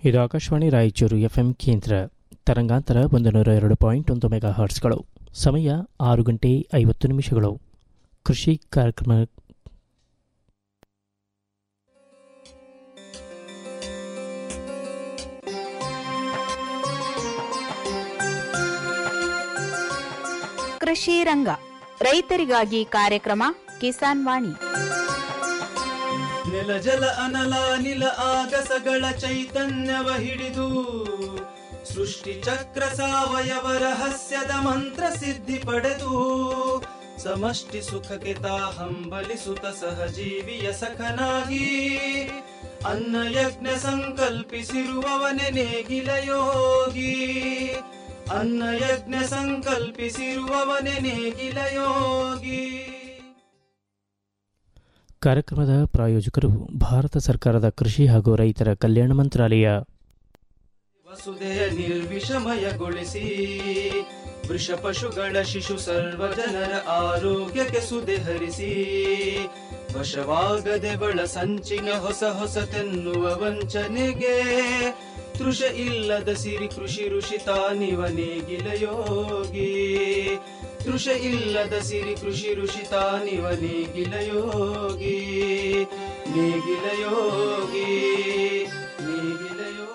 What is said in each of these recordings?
ಇದು ಆಕಾಶವಾಣಿ ರಾಯಚೂರು ಎಫ್ಎಂ ಕೇಂದ್ರ ತರಂಗಾಂತರ ಒಂದು ನೂರ ಎರಡು ಪಾಯಿಂಟ್ ಒಂದು ಮೆಗಾ ಹರ್ಟ್ಸ್ಗಳು ಸಮಯ ಆರು ಗಂಟೆ ಐವತ್ತು ನಿಮಿಷಗಳು ಕೃಷಿ ಕಾರ್ಯಕ್ರಮ ಕೃಷಿ ರಂಗ ರೈತರಿಗಾಗಿ ಕಾರ್ಯಕ್ರಮ ಕಿಸಾನ್ ವಾಣಿ ನೆಲ ಜಲ ಅನಲ ನಿಲ ಆಗಸಗಳ ಚೈತನ್ಯವ ಹಿಡಿದು ಸೃಷ್ಟಿ ಚಕ್ರ ಸಾವಯವ ರಹಸ್ಯದ ಮಂತ್ರ ಸಿದ್ಧಿ ಪಡೆದು ಸಮಷ್ಟಿ ಸುಖಕ್ಕೆ ತಾ ಹಂಬಲಿಸುತ್ತ ಸಹಜೀವಿಯ ಸಖನಾಗಿ ಅನ್ನ ಯಜ್ಞ ಸಂಕಲ್ಪಿಸಿರುವವನೆ ನೇಗಿಲ ಯೋಗಿ ಅನ್ನ ಯಜ್ಞ ಸಂಕಲ್ಪಿಸಿರುವವನೆ ನೇಗಿಲ ಯೋಗಿ ಕಾರ್ಯಕ್ರಮದ ಪ್ರಾಯೋಜಕರು ಭಾರತ ಸರ್ಕಾರದ ಕೃಷಿ ಹಾಗೂ ರೈತರ ಕಲ್ಯಾಣ ಮಂತ್ರಾಲಯ ವಸುದೆಯ ನಿರ್ವಿಷಮಯಗೊಳಿಸಿ ವೃಷ ಪಶುಗಳ ಶಿಶು ಸರ್ವ ಜನರ ಆರೋಗ್ಯಕ್ಕೆ ಸುದೆ ಹರಿಸಿ ವಶವಾಗದೆ ಬಳ ಸಂಚಿನ ಹೊಸ ಹೊಸತೆನ್ನುವ ವಂಚನೆಗೆ ತೃಷ ಇಲ್ಲದ ಸಿರಿ ಕೃಷಿ ಋಷಿ ತಾನಿವ ನೇಗಿಲ ಯೋಗಿ ತೃಷ ಇಲ್ಲದ ಸಿರಿ ಕೃಷಿ ಋಷಿ ತಾನಿವ ನೇಗಿಲ ಯೋಗಿ ನೇಗಿಲ ಯೋಗಿ ನೇಗಿಲ ಯೋಗಿ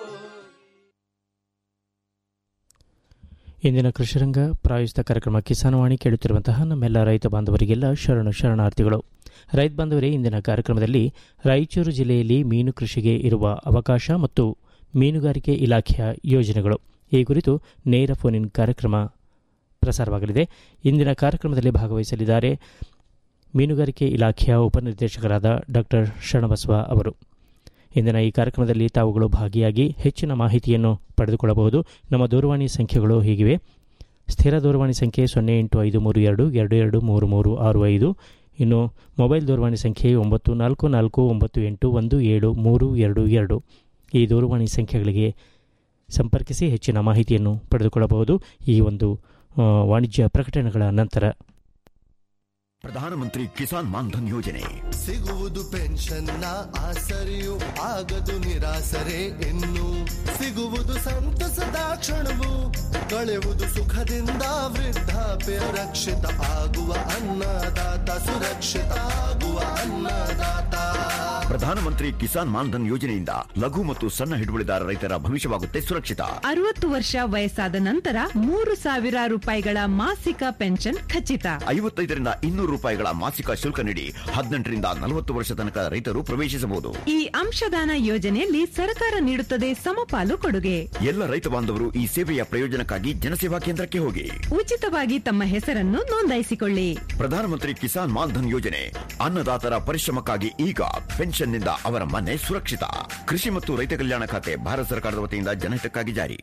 ಇಂದಿನ ಕೃಷಿರಂಗ ಪ್ರಾಯೋಜಿತ ಕಾರ್ಯಕ್ರಮ ಕಿಸಾನವಾಣಿ ಕೇಳುತ್ತಿರುವಂತಹ ನಮ್ಮೆಲ್ಲ ರೈತ ಬಾಂಧವರಿಗೆಲ್ಲ ಶರಣು ಶರಣಾರ್ಥಿಗಳು ರೈತ ಬಾಂಧವರೇ ಇಂದಿನ ಕಾರ್ಯಕ್ರಮದಲ್ಲಿ ರಾಯಚೂರು ಜಿಲ್ಲೆಯಲ್ಲಿ ಮೀನು ಕೃಷಿಗೆ ಇರುವ ಅವಕಾಶ ಮತ್ತು ಮೀನುಗಾರಿಕೆ ಇಲಾಖೆಯ ಯೋಜನೆಗಳು ಈ ಕುರಿತು ನೇರ ಫೋನಿನ್ ಕಾರ್ಯಕ್ರಮ ಪ್ರಸಾರವಾಗಲಿದೆ ಇಂದಿನ ಕಾರ್ಯಕ್ರಮದಲ್ಲಿ ಭಾಗವಹಿಸಲಿದ್ದಾರೆ ಮೀನುಗಾರಿಕೆ ಇಲಾಖೆಯ ಉಪನಿರ್ದೇಶಕರಾದ ಡಾಕ್ಟರ್ ಶರಣಬಸವ ಅವರು ಇಂದಿನ ಈ ಕಾರ್ಯಕ್ರಮದಲ್ಲಿ ತಾವುಗಳು ಭಾಗಿಯಾಗಿ ಹೆಚ್ಚಿನ ಮಾಹಿತಿಯನ್ನು ಪಡೆದುಕೊಳ್ಳಬಹುದು ನಮ್ಮ ದೂರವಾಣಿ ಸಂಖ್ಯೆಗಳು ಹೀಗಿವೆ ಸ್ಥಿರ ದೂರವಾಣಿ ಸಂಖ್ಯೆ ಸೊನ್ನೆ ಎಂಟು ಐದು ಮೂರು ಎರಡು ಎರಡು ಎರಡು ಮೂರು ಮೂರು ಆರು ಐದು ಇನ್ನು ಮೊಬೈಲ್ ದೂರವಾಣಿ ಸಂಖ್ಯೆ ಒಂಬತ್ತು ನಾಲ್ಕು ನಾಲ್ಕು ಒಂಬತ್ತು ಎಂಟು ಒಂದು ಏಳು ಮೂರು ಎರಡು ಎರಡು ಈ ದೂರವಾಣಿ ಸಂಖ್ಯೆಗಳಿಗೆ ಸಂಪರ್ಕಿಸಿ ಹೆಚ್ಚಿನ ಮಾಹಿತಿಯನ್ನು ಪಡೆದುಕೊಳ್ಳಬಹುದು ಈ ಒಂದು ಆ, ವಾಣಿಜ್ಯ ಪ್ರಕಟಣೆಗಳ ನಂತರ ಪ್ರಧಾನಮಂತ್ರಿ ಕಿಸಾನ್ ಮಾನ್ಧನ್ ಯೋಜನೆ ಸಿಗುವುದು ಪೆನ್ಷನ್ನ ಆಸರೆಯು ಆಗದು ನಿರಾಸರೆ ಇನ್ನು ಸಿಗುವುದು ಸಂತಸದ ಕ್ಷಣವು ಕಳೆಯುವುದು ಸುಖದಿಂದ ವೃದ್ಧಾಪ್ಯ ರಕ್ಷಿತ ಆಗುವ ಅನ್ನದಾತ ಸುರಕ್ಷಿತ ಆಗುವ ಅನ್ನದಾತ ಪ್ರಧಾನಮಂತ್ರಿ ಕಿಸಾನ್ ಮಾನ್ಧನ್ ಯೋಜನೆಯಿಂದ ಲಘು ಮತ್ತು ಸಣ್ಣ ಹಿಡುವಳಿದಾರ ರೈತರ ಭವಿಷ್ಯವಾಗುತ್ತೆ ಸುರಕ್ಷಿತ ಅರವತ್ತು ವರ್ಷ ವಯಸ್ಸಾದ ನಂತರ ಮೂರು ಸಾವಿರ ರೂಪಾಯಿಗಳ ಮಾಸಿಕ ಪೆನ್ಷನ್ ಖಚಿತ ಐವತ್ತೈದರಿಂದ ಇನ್ನೂರು ರೂಪಾಯಿಗಳ ಮಾಸಿಕ ಶುಲ್ಕ ನೀಡಿ ಹದಿನೆಂಟರಿಂದ ನಲವತ್ತು ವರ್ಷ ತನಕ ರೈತರು ಪ್ರವೇಶಿಸಬಹುದು ಈ ಅಂಶದಾನ ಯೋಜನೆಯಲ್ಲಿ ಸರ್ಕಾರ ನೀಡುತ್ತದೆ ಸಮಪಾಲು ಕೊಡುಗೆ ಎಲ್ಲ ರೈತ ಬಾಂಧವರು ಈ ಸೇವೆಯ ಪ್ರಯೋಜನಕ್ಕಾಗಿ ಜನಸೇವಾ ಕೇಂದ್ರಕ್ಕೆ ಹೋಗಿ ಉಚಿತವಾಗಿ ತಮ್ಮ ಹೆಸರನ್ನು ನೋಂದಾಯಿಸಿಕೊಳ್ಳಿ ಪ್ರಧಾನಮಂತ್ರಿ ಕಿಸಾನ್ ಮಾನ್ಧನ್ ಯೋಜನೆ ಅನ್ನದಾತರ ಪರಿಶ್ರಮಕ್ಕಾಗಿ ಈಗ ಪೆನ್ಷನ್ನಿಂದ ಅವರ ಮನೆ ಸುರಕ್ಷಿತ ಕೃಷಿ ಮತ್ತು ರೈತ ಕಲ್ಯಾಣ ಖಾತೆ ಭಾರತ ಸರ್ಕಾರದ ವತಿಯಿಂದ ಜನಹಿತಕ್ಕಾಗಿ ಜಾರಿ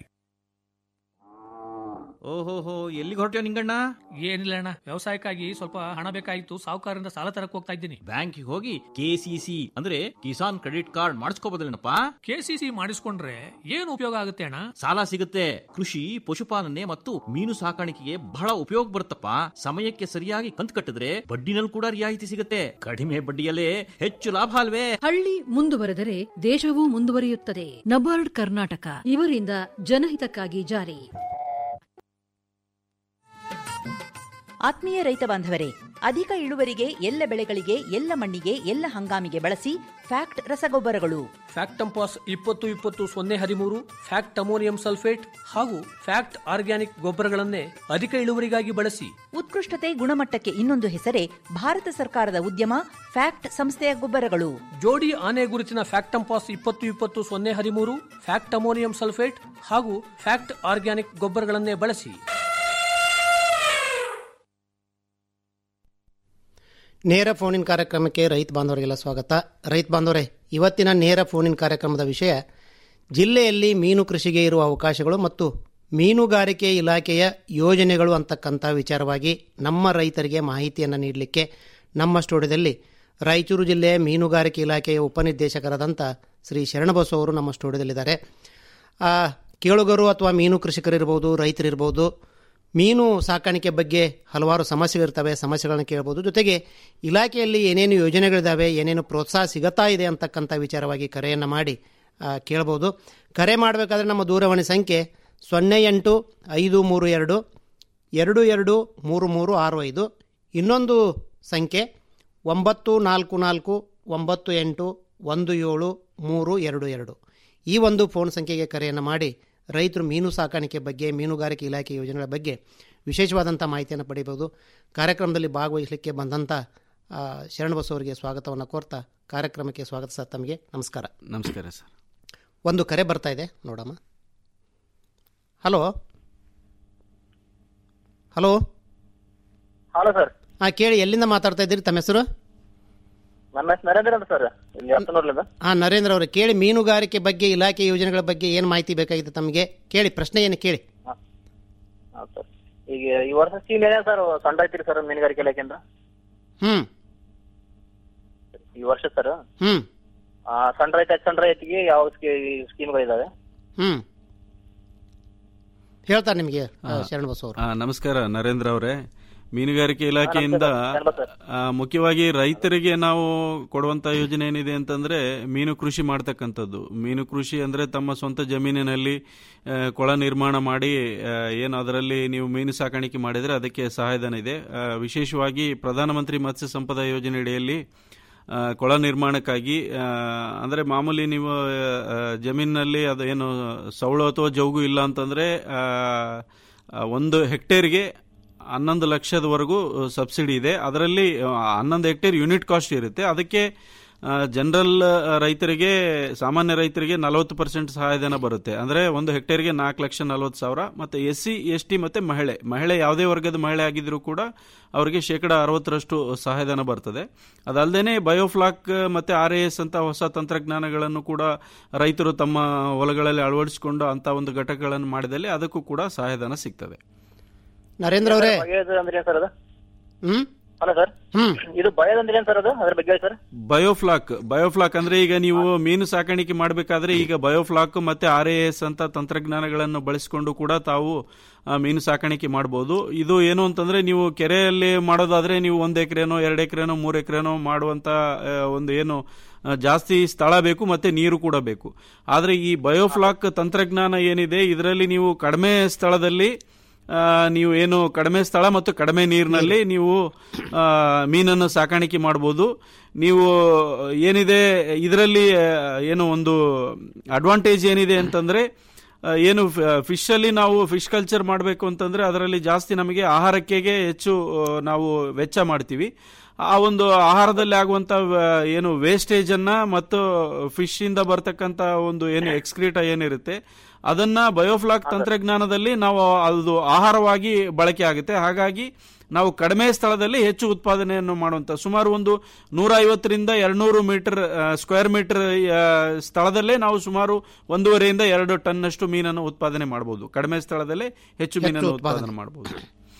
ಓಹೋಹೋ ಎಲ್ಲಿಗೆ ಹೊರಟ್ಯೋ ನಿಂಗಣ್ಣ ಏನಿಲ್ಲ ಅಣ್ಣ ವ್ಯವಸಾಯಕ್ಕಾಗಿ ಸ್ವಲ್ಪ ಹಣ ಬೇಕಾಗಿತ್ತು ಸಾಹುಕಾರರಿಂದ ಸಾಲ ತರಕ್ ಹೋಗ್ತಾ ಇದ್ದೀನಿ ಬ್ಯಾಂಕಿಗೆ ಹೋಗಿ ಕೆಸಿಸಿ ಅಂದ್ರೆ ಕಿಸಾನ್ ಕ್ರೆಡಿಟ್ ಕಾರ್ಡ್ ಮಾಡಿಸ್ಕೋಬೋದಲ್ಲೇನಪ್ಪ ಕೆಸಿಸಿ ಮಾಡಿಸ್ಕೊಂಡ್ರೆ ಏನು ಉಪಯೋಗ ಆಗುತ್ತೆ ಅಣ್ಣ ಸಾಲ ಸಿಗುತ್ತೆ ಕೃಷಿ ಪಶುಪಾಲನೆ ಮತ್ತು ಮೀನು ಸಾಕಾಣಿಕೆಗೆ ಬಹಳ ಉಪಯೋಗ ಬರುತ್ತಪ್ಪ ಸಮಯಕ್ಕೆ ಸರಿಯಾಗಿ ಕಂತು ಕಟ್ಟಿದ್ರೆ ಬಡ್ಡಿನಲ್ಲಿ ಕೂಡ ರಿಯಾಯಿತಿ ಸಿಗುತ್ತೆ ಕಡಿಮೆ ಬಡ್ಡಿಯಲ್ಲೇ ಹೆಚ್ಚು ಲಾಭ ಅಲ್ವೇ ಹಳ್ಳಿ ಮುಂದುವರೆದರೆ ದೇಶವೂ ಮುಂದುವರಿಯುತ್ತದೆ ನಬಾರ್ಡ್ ಕರ್ನಾಟಕ ಇವರಿಂದ ಜನಹಿತಕ್ಕಾಗಿ ಜಾರಿ ಆತ್ಮೀಯ ರೈತ ಬಾಂಧವರೇ ಅಧಿಕ ಇಳುವರಿಗೆ ಎಲ್ಲ ಬೆಳೆಗಳಿಗೆ ಎಲ್ಲ ಮಣ್ಣಿಗೆ ಎಲ್ಲ ಹಂಗಾಮಿಗೆ ಬಳಸಿ ಫ್ಯಾಕ್ಟ್ ರಸಗೊಬ್ಬರಗಳು ಫ್ಯಾಕ್ಟಂಪಾಸ್ ಇಪ್ಪತ್ತು ಇಪ್ಪತ್ತು ಸೊನ್ನೆ ಹದಿಮೂರು ಫ್ಯಾಕ್ಟ್ ಅಮೋನಿಯಂ ಸಲ್ಫೇಟ್ ಹಾಗೂ ಫ್ಯಾಕ್ಟ್ ಆರ್ಗ್ಯಾನಿಕ್ ಗೊಬ್ಬರಗಳನ್ನೇ ಅಧಿಕ ಇಳುವರಿಗಾಗಿ ಬಳಸಿ ಉತ್ಕೃಷ್ಟತೆ ಗುಣಮಟ್ಟಕ್ಕೆ ಇನ್ನೊಂದು ಹೆಸರೇ ಭಾರತ ಸರ್ಕಾರದ ಉದ್ಯಮ ಫ್ಯಾಕ್ಟ್ ಸಂಸ್ಥೆಯ ಗೊಬ್ಬರಗಳು ಜೋಡಿ ಆನೆ ಗುರುತಿನ ಫ್ಯಾಕ್ಟಂಪಾಸ್ ಇಪ್ಪತ್ತು ಇಪ್ಪತ್ತು ಸೊನ್ನೆ ಹದಿಮೂರು ಫ್ಯಾಕ್ಟ್ ಅಮೋನಿಯಂ ಸಲ್ಫೇಟ್ ಹಾಗೂ ಫ್ಯಾಕ್ಟ್ ಆರ್ಗ್ಯಾನಿಕ್ ಗೊಬ್ಬರಗಳನ್ನೇ ಬಳಸಿ ನೇರ ಫೋನಿನ್ ಕಾರ್ಯಕ್ರಮಕ್ಕೆ ರೈತ ಬಾಂಧವರಿಗೆಲ್ಲ ಸ್ವಾಗತ ರೈತ ಬಾಂಧವರೇ ಇವತ್ತಿನ ನೇರ ಫೋನಿನ್ ಕಾರ್ಯಕ್ರಮದ ವಿಷಯ ಜಿಲ್ಲೆಯಲ್ಲಿ ಮೀನು ಕೃಷಿಗೆ ಇರುವ ಅವಕಾಶಗಳು ಮತ್ತು ಮೀನುಗಾರಿಕೆ ಇಲಾಖೆಯ ಯೋಜನೆಗಳು ಅಂತಕ್ಕಂಥ ವಿಚಾರವಾಗಿ ನಮ್ಮ ರೈತರಿಗೆ ಮಾಹಿತಿಯನ್ನು ನೀಡಲಿಕ್ಕೆ ನಮ್ಮ ಸ್ಟುಡಿಯೋದಲ್ಲಿ ರಾಯಚೂರು ಜಿಲ್ಲೆಯ ಮೀನುಗಾರಿಕೆ ಇಲಾಖೆಯ ಉಪನಿರ್ದೇಶಕರಾದಂಥ ಶ್ರೀ ಶರಣಬಸವ ಅವರು ನಮ್ಮ ಸ್ಟುಡಿಯೋದಲ್ಲಿದ್ದಾರೆ ಆ, ಕೇಳುಗರು ಅಥವಾ ಮೀನು ಕೃಷಿಕರಿರ್ಬೋದು ರೈತರಿರ್ಬೋದು ಮೀನು ಸಾಕಾಣಿಕೆ ಬಗ್ಗೆ ಹಲವಾರು ಸಮಸ್ಯೆಗಳಿರ್ತವೆ ಸಮಸ್ಯೆಗಳನ್ನ ಕೇಳ್ಬೋದು ಜೊತೆಗೆ ಇಲಾಖೆಯಲ್ಲಿ ಏನೇನು ಯೋಜನೆಗಳಿದ್ದಾವೆ ಏನೇನು ಪ್ರೋತ್ಸಾಹ ಸಿಗುತ್ತಾ ಇದೆ ಅಂತಕ್ಕಂಥ ವಿಚಾರವಾಗಿ ಕರೆಯನ್ನು ಮಾಡಿ ಆ, ಕೇಳ್ಬೋದು ಕರೆ ಮಾಡಬೇಕಾದ್ರೆ ನಮ್ಮ ದೂರವಾಣಿ ಸಂಖ್ಯೆ ಸೊನ್ನೆ ಎಂಟು ಐದು ಮೂರು ಎರಡು ಎರಡು ಎರಡು ಮೂರು ಮೂರು ಆರು ಐದು ಇನ್ನೊಂದು ಸಂಖ್ಯೆ ಒಂಬತ್ತು ನಾಲ್ಕು ನಾಲ್ಕು ಒಂಬತ್ತು ಎಂಟು ಒಂದು ಏಳು ಮೂರು ಎರಡು ಎರಡು ಈ ಒಂದು ಫೋನ್ ಸಂಖ್ಯೆಗೆ ಕರೆಯನ್ನು ಮಾಡಿ ರೈತರು ಮೀನು ಸಾಕಾಣಿಕೆ ಬಗ್ಗೆ ಮೀನುಗಾರಿಕೆ ಇಲಾಖೆ ಯೋಜನೆಗಳ ಬಗ್ಗೆ ವಿಶೇಷವಾದಂಥ ಮಾಹಿತಿಯನ್ನು ಪಡೆಯಬಹುದು ಕಾರ್ಯಕ್ರಮದಲ್ಲಿ ಭಾಗವಹಿಸಲಿಕ್ಕೆ ಬಂದಂಥ ಆ, ಶರಣಬಸವರಿಗೆ ಸ್ವಾಗತವನ್ನು ಕೋರ್ತಾ ಕಾರ್ಯಕ್ರಮಕ್ಕೆ ಸ್ವಾಗತ ಸರ್ ತಮಗೆ ನಮಸ್ಕಾರ ನಮಸ್ಕಾರ ಸರ್ ಒಂದು ಕರೆ ಬರ್ತಾ ಇದೆ ನೋಡಮ್ಮ ಹಲೋ ಹಲೋ ಹಲೋ ಸರ್ ಹಾಂ ಕೇಳಿ ಎಲ್ಲಿಂದ ಮಾತಾಡ್ತಾ ಇದ್ದೀರಿ ತಮ್ಮ ಹೆಸರು ನನ್ನ ಹೆಸರು ನರೇಂದ್ರ ಅಂತ ಸರ್ ಇಲ್ಲಿ ಹತ್ತನೂರ್ಲಿಂದ ಹಾಂ ನರೇಂದ್ರ ಅವರೇ ಕೇಳಿ ಮೀನುಗಾರಿಕೆ ಬಗ್ಗೆ ಇಲಾಖೆ ಯೋಜನೆಗಳ ಬಗ್ಗೆ ಏನು ಮಾಹಿತಿ ಬೇಕಾಗಿದೆ ತಮಗೆ ಕೇಳಿ ಪ್ರಶ್ನೆ ಏನು ಕೇಳಿ ಹೌದು ಸರ್ ಈಗ ಈ ವರ್ಷ ಸ್ಕೀಮ್ ಏನೇ ಸರ್ ಸಣ್ಣ ಐತಿರಿ ಸರ್ ಮೀನುಗಾರಿಕೆ ಇಲಾಖೆಯಿಂದ ಹ್ಞೂ ಈ ವರ್ಷ ಸರ್ ಹ್ಞೂ ಸಣ್ಣ ರೈತ ಸಣ್ಣ ರೈತಿಗೆ ಯಾವ ಸ್ಕೀಮ್ಗಳಿದಾವೆ ಹ್ಞೂ ಹೇಳ್ತಾರೆ ನಿಮಗೆ ಶರಣಬಸವ ಅವರು ಆ, ನಮಸ್ಕಾರ ನರೇಂದ್ರ ಅವರೇ ಮೀನುಗಾರಿಕೆ ಇಲಾಖೆಯಿಂದ ಆ, ಮುಖ್ಯವಾಗಿ ರೈತರಿಗೆ ನಾವು ಕೊಡುವಂತ ಯೋಜನೆ ಏನಿದೆ ಅಂತಂದ್ರೆ ಮೀನು ಕೃಷಿ ಮಾಡ್ತಕ್ಕಂಥದ್ದು ಮೀನು ಕೃಷಿ ಅಂದ್ರೆ ತಮ್ಮ ಸ್ವಂತ ಜಮೀನಿನಲ್ಲಿ ಆ, ಕೊಳ ನಿರ್ಮಾಣ ಮಾಡಿ ಆ, ಏನು ಅದರಲ್ಲಿ ನೀವು ಮೀನು ಸಾಕಾಣಿಕೆ ಮಾಡಿದ್ರೆ ಅದಕ್ಕೆ ಸಹಾಯಧನ ಇದೆ ಆ, ವಿಶೇಷವಾಗಿ ಪ್ರಧಾನಮಂತ್ರಿ ಮತ್ಸ್ಯ ಸಂಪದ ಯೋಜನೆ ಅಡಿಯಲ್ಲಿ ಆ, ಕೊಳ ನಿರ್ಮಾಣಕ್ಕಾಗಿ ಆ, ಅಂದ್ರೆ ಮಾಮೂಲಿ ನೀವು ಆ, ಜಮೀನಿನಲ್ಲಿ ಅದು ಏನು ಸೌಳು ಅಥವಾ ಜೌಗು ಇಲ್ಲ ಅಂತಂದ್ರೆ ಆ, ಆ, ಒಂದು ಹೆಕ್ಟೇರ್ಗೆ ಹನ್ನೊಂದು ಲಕ್ಷದವರೆಗೂ ಸಬ್ಸಿಡಿ ಇದೆ ಅದರಲ್ಲಿ ಆ, ಹನ್ನೊಂದು ಹೆಕ್ಟೇರ್ ಯೂನಿಟ್ ಕಾಸ್ಟ್ ಇರುತ್ತೆ ಅದಕ್ಕೆ ಜನರಲ್ ರೈತರಿಗೆ ಸಾಮಾನ್ಯ ರೈತರಿಗೆ ನಲವತ್ತು ಪರ್ಸೆಂಟ್ ಸಹಾಯಧನ ಬರುತ್ತೆ ಅಂದ್ರೆ ಒಂದು ಹೆಕ್ಟೇರ್ಗೆ ನಾಲ್ಕು ಲಕ್ಷ ನಲವತ್ತು ಸಾವಿರ ಮತ್ತೆ ಎಸ್ ಸಿ ಎಸ್ ಟಿ ಮತ್ತೆ ಮಹಿಳೆ ಮಹಿಳೆ ಯಾವುದೇ ವರ್ಗದ ಮಹಿಳೆ ಆಗಿದ್ರೂ ಕೂಡ ಅವರಿಗೆ ಶೇಕಡ ಅರವತ್ತರಷ್ಟು ಸಹಾಯಧನ ಬರ್ತದೆ ಅದಲ್ಲದೆ ಬಯೋಫ್ಲಾಕ್ ಮತ್ತೆ ಆರ್ ಎಸ್ ಅಂತ ಹೊಸ ತಂತ್ರಜ್ಞಾನಗಳನ್ನು ಕೂಡ ರೈತರು ತಮ್ಮ ಹೊಲಗಳಲ್ಲಿ ಅಳವಡಿಸಿಕೊಂಡು ಅಂತ ಒಂದು ಘಟಕಗಳನ್ನು ಮಾಡಿದಲ್ಲಿ ಅದಕ್ಕೂ ಕೂಡ ಸಹಾಯಧನ ಸಿಗ್ತದೆ ನರೇಂದ್ರ ಅವರೇ ಬಗೆಹರಿದ ಅಂದ್ರೆ ಏನ್ ಸರ್ ಅದು ಹ್ಮ್ ಹಲೋ ಸರ್ ಹ್ಮ್ ಇದು ಭಯದ ಅಂದ್ರೆ ಏನ್ ಸರ್ ಅದು ಅದ್ರ ಬಗ್ಗೆ ಹೇಳಿ ಸರ್ ಬಯೋಫ್ಲಾಕ್ ಬಯೋಫ್ಲಾಕ್ ಅಂದ್ರೆ ಈಗ ನೀವು ಮೀನು ಸಾಕಾಣಿಕೆ ಮಾಡಬೇಕಾದ್ರೆ ಈಗ ಬಯೋಫ್ಲಾಕ್ ಮತ್ತೆ ಆರ್ ಎಸ್ ಅಂತ ತಂತ್ರಜ್ಞಾನಗಳನ್ನು ಬಳಸಿಕೊಂಡು ಕೂಡ ತಾವು ಆ, ಮೀನು ಸಾಕಾಣಿಕೆ ಮಾಡಬಹುದು ಇದು ಏನು ಅಂತಂದ್ರೆ ನೀವು ಕೆರೆಯಲ್ಲಿ ಮಾಡೋದಾದ್ರೆ ನೀವು ಒಂದ್ ಎಕರೆನೋ ಎರಡು ಎಕರೆನೋ ಮೂರು ಎಕರೆನೋ ಮಾಡುವಂತ ಆ, ಒಂದು ಏನು ಆ, ಜಾಸ್ತಿ ಸ್ಥಳ ಬೇಕು ಮತ್ತೆ ನೀರು ಕೂಡ ಬೇಕು ಆದ್ರೆ ಈ ಬಯೋಫ್ಲಾಕ್ ತಂತ್ರಜ್ಞಾನ ಏನಿದೆ ಇದರಲ್ಲಿ ನೀವು ಕಡಿಮೆ ಸ್ಥಳದಲ್ಲಿ ಆ, ನೀವು ಏನು ಕಡಿಮೆ ಸ್ಥಳ ಮತ್ತು ಕಡಿಮೆ ನೀರಿನಲ್ಲಿ ನೀವು ಆ, ಮೀನನ್ನು ಸಾಕಾಣಿಕೆ ಮಾಡ್ಬೋದು ನೀವು ಏನಿದೆ ಇದರಲ್ಲಿ ಆ, ಏನು ಒಂದು ಅಡ್ವಾಂಟೇಜ್ ಏನಿದೆ ಅಂತಂದ್ರೆ ಆ, ಏನು ಫಿಶ್ ಅಲ್ಲಿ ನಾವು ಫಿಶ್ ಕಲ್ಚರ್ ಮಾಡಬೇಕು ಅಂತಂದ್ರೆ ಅದರಲ್ಲಿ ಜಾಸ್ತಿ ನಮಗೆ ಆಹಾರಕ್ಕೆ ಹೆಚ್ಚು ಆ, ನಾವು ವೆಚ್ಚ ಮಾಡ್ತೀವಿ ಆ ಒಂದು ಆಹಾರದಲ್ಲಿ ಆಗುವಂತ ಆ, ಏನು ವೇಸ್ಟೇಜ್ ಅನ್ನ ಮತ್ತು ಫಿಶ್ ಇಂದ ಬರ್ತಕ್ಕಂತ ಒಂದು ಏನು ಎಕ್ಸ್ಕ್ರೀಟ ಏನಿರುತ್ತೆ ಅದನ್ನ ಬಯೋಫ್ಲಾಕ್ ತಂತ್ರಜ್ಞಾನದಲ್ಲಿ ನಾವು ಅದು ಆಹಾರವಾಗಿ ಬಳಕೆ ಆಗುತ್ತೆ ಹಾಗಾಗಿ ನಾವು ಕಡಿಮೆ ಸ್ಥಳದಲ್ಲಿ ಹೆಚ್ಚು ಉತ್ಪಾದನೆಯನ್ನು ಮಾಡುವಂತ ಸುಮಾರು ಒಂದು ನೂರ ಐವತ್ತರಿಂದ ಎರಡ್ನೂರು ಮೀಟರ್ ಸ್ಕ್ವೇರ್ ಮೀಟರ್ ಸ್ಥಳದಲ್ಲೇ ನಾವು ಸುಮಾರು ಒಂದೂವರೆಯಿಂದ ಎರಡು ಟನ್ನಷ್ಟು ಮೀನನ್ನು ಉತ್ಪಾದನೆ ಮಾಡಬಹುದು ಕಡಿಮೆ ಸ್ಥಳದಲ್ಲೇ ಹೆಚ್ಚು ಮೀನನ್ನು ಉತ್ಪಾದನೆ ಮಾಡಬಹುದು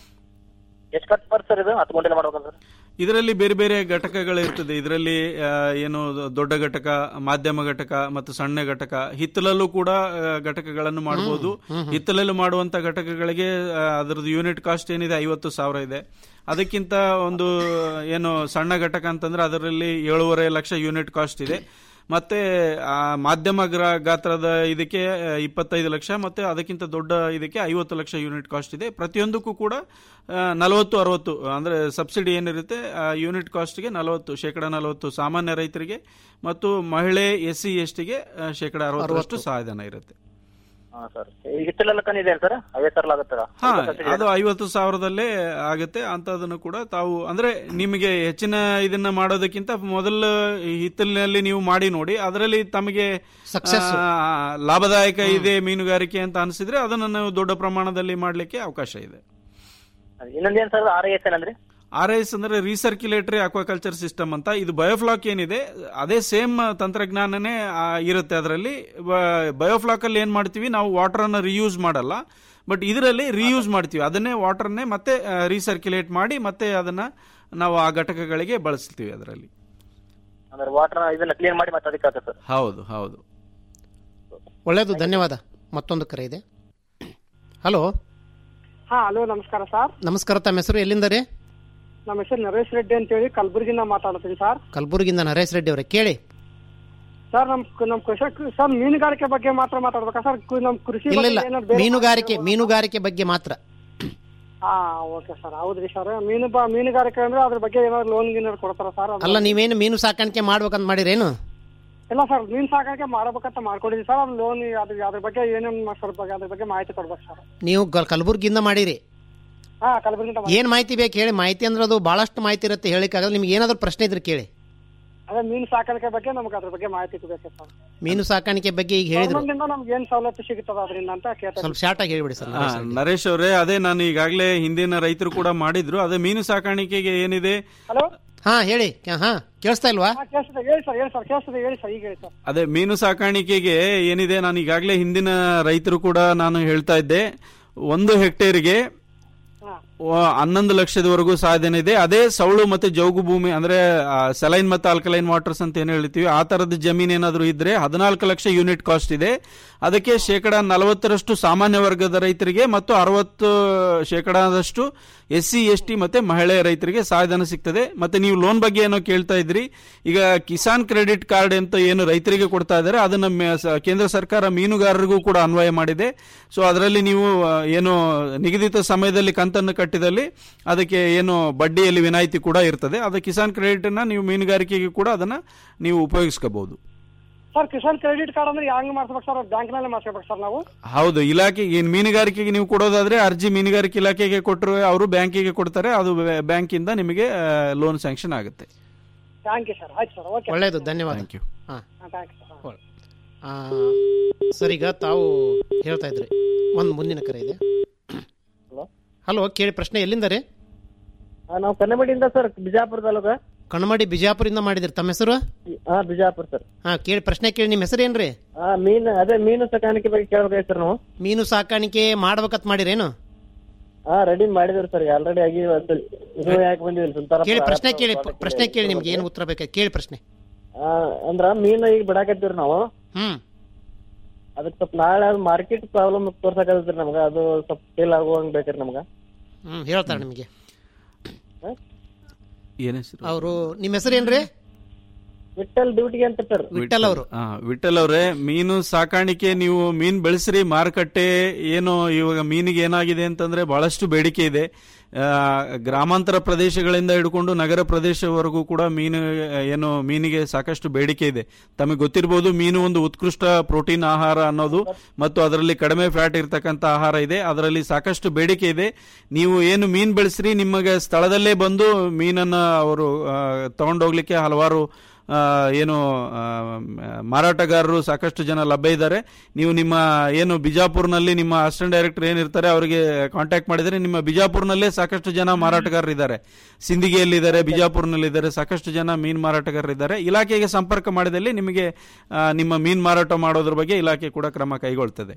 ಎಷ್ಟು ಖರ್ಚು ಬರುತ್ತೆ ಸರ್ ಇದು ಹತ್ತು ಗಂಟೆ ಮಾಡ್ಬೇಕಂತ ಸರ್ ಇದರಲ್ಲಿ ಬೇರೆ ಬೇರೆ ಘಟಕಗಳು ಇರ್ತದೆ ಇದರಲ್ಲಿ ಆ, ಏನು ದೊಡ್ಡ ಘಟಕ ಮಾಧ್ಯಮ ಘಟಕ ಮತ್ತು ಸಣ್ಣ ಘಟಕ ಹಿತ್ತಲಲ್ಲೂ ಕೂಡ ಆ, ಘಟಕಗಳನ್ನು ಮಾಡಬಹುದು ಹಿತ್ತಲಲ್ಲಿ ಮಾಡುವಂತ ಘಟಕಗಳಿಗೆ ಆ, ಅದರದ್ದು ಯೂನಿಟ್ ಕಾಸ್ಟ್ ಏನಿದೆ ಐವತ್ತು ಸಾವಿರ ಇದೆ ಅದಕ್ಕಿಂತ ಒಂದು ಏನು ಸಣ್ಣ ಘಟಕ ಅಂತಂದ್ರೆ ಅದರಲ್ಲಿ ಏಳೂವರೆ ಲಕ್ಷ ಯೂನಿಟ್ ಕಾಸ್ಟ್ ಇದೆ ಮತ್ತೆ ಆ, ಮಾಧ್ಯಮ ಗ್ರ- ಗಾತ್ರದ ಇದಕ್ಕೆ ಆ, ಇಪ್ಪತ್ತೈದು ಲಕ್ಷ ಮತ್ತೆ ಅದಕ್ಕಿಂತ ದೊಡ್ಡ ಇದಕ್ಕೆ ಐವತ್ತು ಲಕ್ಷ ಯೂನಿಟ್ ಕಾಸ್ಟ್ ಇದೆ ಪ್ರತಿಯೊಂದಕ್ಕೂ ಕೂಡ ನಲವತ್ತು ಅರವತ್ತು ಅಂದ್ರೆ ಸಬ್ಸಿಡಿ ಏನಿರುತ್ತೆ ಆ ಯೂನಿಟ್ ಕಾಸ್ಟ್ಗೆ ನಲವತ್ತು ಶೇಕಡ ನಲವತ್ತು ಸಾಮಾನ್ಯ ರೈತರಿಗೆ ಮತ್ತು ಮಹಿಳೆ ಎಸ್ ಸಿ ಎಸ್ ಟಿಗೆ ಶೇಕಡ ಅರವತ್ತರಷ್ಟು ಸಹಾಯಧನ ಇರುತ್ತೆ ಹಾ ಸರ್ ಈಗ ಹಿತ್ತಲೆಲ್ಲ ಕನ್ ಇದೆ ಸರ್ ಐವತ್ತು ಸಾವಿರ ಆಗುತ್ತಲ್ಲ ಹಾ ಅದು ಐವತ್ತು ಸಾವಿರದಲ್ಲೇ ಆಗುತ್ತೆ ಅಂತದನ್ನು ಕೂಡ ತಾವು ಅಂದ್ರೆ ನಿಮಗೆ ಹೆಚ್ಚಿನ ಇದನ್ನ ಮಾಡೋದಕ್ಕಿಂತ ಮೊದಲ ಹಿತ್ತಲಿನಲ್ಲಿ ನೀವು ಮಾಡಿ ನೋಡಿ ಅದರಲ್ಲಿ ತಮಗೆ Success. ಆ, ಲಾಭದಾಯಕ ಇದೆ ಮೀನುಗಾರಿಕೆ ಅಂತ ಅನಿಸಿದ್ರೆ ಅದನ್ನು ನಾವು ದೊಡ್ಡ ಪ್ರಮಾಣದಲ್ಲಿ ಮಾಡ್ಲಿಕ್ಕೆ ಅವಕಾಶ ಇದೆ ಇನ್ನೊಂದೇನ್ ಸರ್ ಆರ್ ಎಸ್ ಏನಂದ್ರಿ ಆರ್ ಎಸ್ ಅಂದ್ರೆ ರೀಸರ್ಕ್ಯುಲೇಟರಿ ಅಕ್ವಾಕಲ್ಚರ್ ಸಿಸ್ಟಮ್ ಅಂತ ಇದು ಬಯೋಫ್ಲಾಕ್ ಏನಿದೆ ಅದೇ ಸೇಮ್ ತಂತ್ರಜ್ಞಾನನೇ ಆ, ಇರುತ್ತೆ ಅದರಲ್ಲಿ ಬಯೋಫ್ಲಾಕ್ ಅಲ್ಲಿ ಏನ್ ಮಾಡ್ತೀವಿ ನಾವು ವಾಟರ್ ಅನ್ನ ರಿಯೂಸ್ ಮಾಡಲ್ಲ ಬಟ್ ಇದರಲ್ಲಿ ರಿಯೂಸ್ ಮಾಡ್ತೀವಿ ಅದನ್ನೇ ವಾಟರ್ನೇ ಮತ್ತೆ ರೀಸರ್ಕ್ಯುಲೇಟ್ ಮಾಡಿ ಮತ್ತೆ ಅದನ್ನ ನಾವು ಆ ಘಟಕಗಳಿಗೆ ಬಳಸ್ತೀವಿ ಅದರಲ್ಲಿ ಅಂದ್ರೆ ವಾಟರ್ ಇದನ್ನ ಕ್ಲೀನ್ ಮಾಡಿ ಮತ್ತೆ ಅದಕ್ಕೆ ಹಾಕಿ ಸರ್ ಹೌದು ಹೌದು ಒಳ್ಳೆಯದು ಧನ್ಯವಾದ ಮತ್ತೊಂದು ಕರೆ ಇದೆ ಹಲೋ ಹಾ ಹಲೋ ನಮಸ್ಕಾರ ಸರ್ ನಮಸ್ಕಾರ ತಮ್ಮ ಹೆಸರು ಎಲ್ಲಿಂದ ರೀ ನಮ್ಮ ಹೆಸರು ನರೇಶ್ ರೆಡ್ಡಿ ಅಂತೇಳಿ ಕಲಬುರಗಿನ ಮಾತಾಡ್ತೀನಿ ಸರ್ ಕಲಬುರಗಿಯಿಂದ ನರೇಶ್ ರೆಡ್ಡಿ ಅವರೇ ಕೇಳಿ ಸರ್ ನಮ್ ನಮ್ ಕೃಷಿ ಸರ್ ಮೀನುಗಾರಿಕೆ ಬಗ್ಗೆ ಮಾತ್ರ ಮಾತಾಡ್ಬೇಕಾ ಸರ್ ಕು- ನಮ್ ಕೃಷಿ ಇಲ್ಲ ಬಗ್ಗೆ ಇಲ್ಲ ಏನಾದ್ರು ಬೇರೆ ಮೀನುಗಾರಿಕೆ ಮೀನುಗಾರಿಕೆ ಬಗ್ಗೆ ಮಾತ್ರ ಹಾ ಓಕೆ ಸರ್ ಹೌದ್ರಿ ಸರ್ ಮೀನು ಬ- ಮೀನುಗಾರಿಕೆ ಅಂದ್ರೆ ಅದ್ರ ಬಗ್ಗೆ ಏನಾದ್ರು ಲೋನ್ ಗೀನ್ ಕೊಡ್ತಾರ ಸರ್ ಅಲ್ಲ ನೀವೇನು ಮೀನು ಸಾಕಾಣಿಕೆ ಮಾಡ್ಬೇಕಂತ ಮಾಡಿರೇನು ಇಲ್ಲ ಸರ್ ಮೀನ್ ಸಾಕಾಣಿಕೆ ಮಾಡ್ಬೇಕಂತ ಮಾಡ್ಕೊಂಡಿದೀವಿ ಸರ್ ಅದು ಲೋನ್ ಅದ್ರ ಅದ್ರ ಬಗ್ಗೆ ಏನೇನು ಸ್ವಲ್ಪ ಅದ್ರ ಬಗ್ಗೆ ಮಾಹಿತಿ ಕೊಡ್ಬೇಕು ಸರ್ ನೀವು ಗ- ಕಲಬುರ್ಗಿಯಿಂದ ಮಾಡಿರಿ ಹಾ ಕಲಬುರಗಿಂದ ಏನ್ ಮಾಹಿತಿ ಬೇಕು ಹೇಳಿ ಮಾಹಿತಿ ಅಂದ್ರೆ ಅದು ಬಹಳಷ್ಟು ಮಾಹಿತಿ ಇರುತ್ತೆ ಹೇಳಿಕ್ಕಾಗಲ್ಲ ನಿಮ್ಗೆ ಏನಾದ್ರು ಪ್ರಶ್ನೆ ಇದ್ರೆ ಕೇಳಿ ಅದೇ ಮೀನು ಸಾಕಾಣಿಕೆ ಬಗ್ಗೆ ನಮ್ಗೆ ಅದ್ರ ಬಗ್ಗೆ ಮಾಹಿತಿ ಬೇಕು ಸರ್ ಮೀನು ಸಾಕಾಣಿಕೆ ಬಗ್ಗೆ ಈಗ ಹೇಳಿದ್ರು ಗೌರ್ಮೆಂಟ್ ಇಂದ ನಮ್ಗೆ ಏನ್ ಸೌಲಭ್ಯ ಸಿಗುತ್ತದ ಅದರಿಂದ ಅಂತ ಕೇಳ್ತಾ ಸ್ವಲ್ಪ ಶಾರ್ಟ್ ಆಗಿ ಹೇಳ್ಬಿಡಿ ಸರ್ ಆ, ನರೇಶ್ ಅವರೇ ಅದೇ ನಾನು ಈಗಾಗಲೇ ಹಿಂದಿನ ರೈತರು ಕೂಡ ಮಾಡಿದ್ರು ಅದೇ ಮೀನು ಸಾಕಾಣಿಕೆಗೆ ಏನಿದೆ ಹಲೋ ಹಾ ಹೇಳಿ ಹಾ ಕೇಳಿಸ್ತಾ ಇಲ್ವಾ ಹಾ ಕೇಳಿಸ್ತದೆ ಹೇಳಿ ಸರ್ ಹೇಳಿ ಸರ್ ಕೇಳಿಸ್ತದೆ ಹೇಳಿ ಸರ್ ಈಗ ಹೇಳಿ ಸರ್ ಅದೇ ಮೀನು ಸಾಕಾಣಿಕೆಗೆ ಏನಿದೆ ನಾನು ಈಗಾಗಲೇ ಹಿಂದಿನ ರೈತರು ಕೂಡ ನಾನು ಹೇಳ್ತಾ ಇದ್ದೆ ಒಂದು ಹೆಕ್ಟೇರಿಗೆ ವ- ಹನ್ನೊಂದು ಲಕ್ಷದವರೆಗೂ ಸಾಧನೆ ಇದೆ ಅದೇ ಸೌಳು ಮತ್ತೆ ಜೌಗು ಭೂಮಿ ಅಂದ್ರೆ ಸಲೈನ್ ಮತ್ತೆ ಆಲ್ಕಲೈನ್ ವಾಟರ್ಸ್ ಅಂತ ಏನು ಹೇಳ್ತೀವಿ ಆ ತರದ ಜಮೀನ್ ಏನಾದರೂ ಇದ್ರೆ ಹದಿನಾಲ್ಕು ಲಕ್ಷ ಯೂನಿಟ್ ಕಾಸ್ಟ್ ಇದೆ ಅದಕ್ಕೆ ಶೇಕಡ ನಲವತ್ತರಷ್ಟು ಸಾಮಾನ್ಯ ವರ್ಗದ ರೈತರಿಗೆ ಮತ್ತು ಅರವತ್ತು ಶೇಕಡದಷ್ಟು ಎಸ್ ಸಿ ಎಸ್ ಟಿ ಮತ್ತೆ ಮಹಿಳೆ ರೈತರಿಗೆ ಸಹಾಯಧನ ಸಿಗ್ತದೆ ಮತ್ತೆ ನೀವು ಲೋನ್ ಬಗ್ಗೆ ಏನೋ ಕೇಳ್ತಾ ಇದ್ರಿ ಈಗ ಕಿಸಾನ್ ಕ್ರೆಡಿಟ್ ಕಾರ್ಡ್ ಅಂತ ಏನು ರೈತರಿಗೆ ಕೊಡ್ತಾ ಇದ್ದಾರೆ ಅದನ್ನ ಮೆ- ಸ- ಕೇಂದ್ರ ಸರ್ಕಾರ ಮೀನುಗಾರರಿಗೂ ಕೂಡ ಅನ್ವಯ ಮಾಡಿದೆ ಸೊ ಅದರಲ್ಲಿ ನೀವು ಆ, ಏನು ನಿಗದಿತ ಸಮಯದಲ್ಲಿ ಕಂತನ್ನು ಕಟ್ಟಿದಲ್ಲಿ ಅದಕ್ಕೆ ಏನು ಬಡ್ಡಿಯಲ್ಲಿ ವಿನಾಯಿತಿ ಕೂಡ ಇರ್ತದೆ ಅದು ಕಿಸಾನ್ ಕ್ರೆಡಿಟ್ ನ ನೀವು ಮೀನುಗಾರಿಕೆಗೆ ಕೂಡ ಅದನ್ನ ನೀವು ಉಪಯೋಗಿಸ್ಕೋಬಹುದು ಸರ್ ಕಿಸಾನ್ ಕ್ರೆಡಿಟ್ ಕಾರ್ಡ್ ಅಂದ್ರೆ ಹೆಂಗ್ ಮಾಡಿಸ್ಬೇಕು ಸರ್ ಬ್ಯಾಂಕ್ ನಲ್ಲಿ ಮಾಡಿಸ್ಬೇಕು ಸರ್ ನಾವು ಹೌದು ಇಲಾಖೆ ಏನು ಮೀನುಗಾರಿಕೆಗೆ ನೀವು ಕೊಡೋದಾದ್ರೆ ಅರ್ಜಿ ಮೀನುಗಾರಿಕೆ ಇಲಾಖೆಗೆ ಕೊಟ್ಟರು ಅವರು ಬ್ಯಾಂಕಿಗೆ ಕೊಡ್ತಾರೆ ಅದು ಬ್ಯಾಂಕಿಂದ ನಿಮಗೆ ಲೋನ್ ಸ್ಯಾಂಕ್ಷನ್ ಆಗುತ್ತೆ ಥ್ಯಾಂಕ್ ಯು ಸರ್ ಆಯ್ತು ಸರ್ ಓಕೆ ಒಳ್ಳೇದು ಧನ್ಯವಾದ ಹಾ ಥ್ಯಾಂಕ್ ಯು ಸರ್ ಆ, ಸರ್ ಈಗ ತಾವು ಹೇಳ್ತಾ ಇದ್ರಿ ಒಂದು ಮುಂದಿನ ಕರೆ ಇದೆ ಹಲೋ ಕೇಳಿ ಪ್ರಶ್ನೆ ಎಲ್ಲಿಂದ ರೀ ನಾವು ಕನ್ನಮಡಿಯಿಂದ ಸರ್ ಬಿಜಾಪುರ ತಾಲೂಕ ಕಣ್ಮಡಿ ಬಿಜಾಪುರಿಂದ ಮಾಡಿದ್ರಿ ತಮ್ಮ ಹೆಸರು ಹಾ ಬಿಜಾಪುರ ಸರ್ ಹಾ ಕೇಳಿ ಪ್ರಶ್ನೆ ಕೇಳಿ ನಿಮ್ಮ ಹೆಸರು ಏನ್ರಿ ಹಾ ಮೀನು ಅದೇ ಮೀನು ಸಾಕಾಣಿಕೆ ಬಗ್ಗೆ ಕೇಳ್ಬೇಕಾಯ್ತು ಸರ್ ನಾವು ಮೀನು ಸಾಕಾಣಿಕೆ ಮಾಡ್ಬೇಕಂತ ಮಾಡಿರೇನು ಹಾ ರೆಡಿ ಮಾಡಿದ್ರಿ ಸರ್ ಆಲ್ರೆಡಿ ಆಗಿ ಒಂದು ಇದು ಯಾಕೆ ಬಂದಿದ್ರಿ ಸುಲ್ತಾನಪುರ ಕೇಳಿ ಪ್ರಶ್ನೆ ಹರಪ್ಪ ಕೇಳಿ ಪ್ರಾಜೆಕ್ಟ್ ಪ್ರಶ್ನೆ ಕೇಳಿ ನಿಮ್ಗೆ ಏನು ಉತ್ತರ ಬೇಕಾಯ್ತು ಕೇಳಿ ಪ್ರಶ್ನೆ ಆ, ಅಂದ್ರ ಮೀನು ಈಗ ಬಿಡಾಕತ್ತೀವ್ರಿ ನಾವು ಹ್ಮ್ ಅದಕ್ಕೆ ಸ್ವಲ್ಪ ನಾಳೆ ಅದು ಮಾರ್ಕೆಟ್ ಪ್ರಾಬ್ಲಮ್ ತೋರ್ಸಕತ್ತೀರಿ ನಮ್ಗ ಅದು ಸ್ವಲ್ಪ ಸೇಲ್ ಆಗುವಂಗ್ ಬೇಕ್ರಿ ನಮ್ಗ ಹ್ಮ್ ಹೇಳ್ತಾರೆ ನಿಮಗೆ ಏನ್ ಹೆಸರು ಅವರು ನಿಮ್ಮ ಹೆಸರು ಏನ್ರಿ ವಿಠಲ್ ಡ್ಯೂಟಿಗೆ ಅಂತ ಸರ್ ವಿಠಲ್ ಅವರು ಆ, ವಿಠಲ್ ಅವರೇ ಮೀನು ಸಾಕಾಣಿಕೆ ನೀವು ಮೀನ್ ಬೆಳೆಸ್ರಿ ಮಾರುಕಟ್ಟೆ ಏನು ಇವಾಗ ಮೀನಿಗೆ ಏನಾಗಿದೆ ಅಂತಂದ್ರೆ ಬಹಳಷ್ಟು ಬೇಡಿಕೆ ಇದೆ ಆ, ಗ್ರಾಮಾಂತರ ಪ್ರದೇಶಗಳಿಂದ ಹಿಡ್ಕೊಂಡು ನಗರ ಪ್ರದೇಶವರೆಗೂ ಕೂಡ ಮೀನು ಏನು ಮೀನಿಗೆ ಸಾಕಷ್ಟು ಬೇಡಿಕೆ ಇದೆ ತಮಗೆ ಗೊತ್ತಿರಬಹುದು ಮೀನು ಒಂದು ಉತ್ಕೃಷ್ಟ ಪ್ರೋಟೀನ್ ಆಹಾರ ಅನ್ನೋದು ಮತ್ತು ಅದರಲ್ಲಿ ಕಡಿಮೆ ಫ್ಯಾಟ್ ಇರ್ತಕ್ಕಂಥ ಆಹಾರ ಇದೆ ಅದರಲ್ಲಿ ಸಾಕಷ್ಟು ಬೇಡಿಕೆ ಇದೆ ನೀವು ಏನು ಮೀನು ಬೆಳೆಸ್ರಿ ನಿಮಗೆ ಸ್ಥಳದಲ್ಲೇ ಬಂದು ಮೀನನ್ನ ಅವರು ಆ, ತಗೊಂಡೋಗ್ಲಿಕ್ಕೆ ಹಲವಾರು ಆ, ಏನು ಆ, ಮಾರಾಟಗಾರರು ಸಾಕಷ್ಟು ಜನ ಲಭ್ಯ ಇದ್ದಾರೆ ನೀವು ನಿಮ್ಮ ಏನು ಬಿಜಾಪುರ್ನಲ್ಲಿ ನಿಮ್ಮ ಅಸಿಸ್ಟೆಂಟ್ ಡೈರೆಕ್ಟರ್ ಏನಿರ್ತಾರೆ ಅವರಿಗೆ ಕಾಂಟ್ಯಾಕ್ಟ್ ಮಾಡಿದರೆ ನಿಮ್ಮ ಬಿಜಾಪುರ್ನಲ್ಲೇ ಸಾಕಷ್ಟು ಜನ ಮಾರಾಟಗಾರರು ಇದ್ದಾರೆ ಸಿಂದಿಗೆಯಲ್ಲಿದ್ದಾರೆ ಬಿಜಾಪುರ್ನಲ್ಲಿದ್ದಾರೆ ಸಾಕಷ್ಟು ಜನ ಮೀನು ಮಾರಾಟಗಾರರು ಇದ್ದಾರೆ ಇಲಾಖೆಗೆ ಸಂಪರ್ಕ ಮಾಡಿದಲ್ಲಿ ನಿಮಗೆ ಆ, ನಿಮ್ಮ ಮೀನು ಮಾರಾಟ ಮಾಡೋದ್ರ ಬಗ್ಗೆ ಇಲಾಖೆ ಕೂಡ ಕ್ರಮ ಕೈಗೊಳ್ತದೆ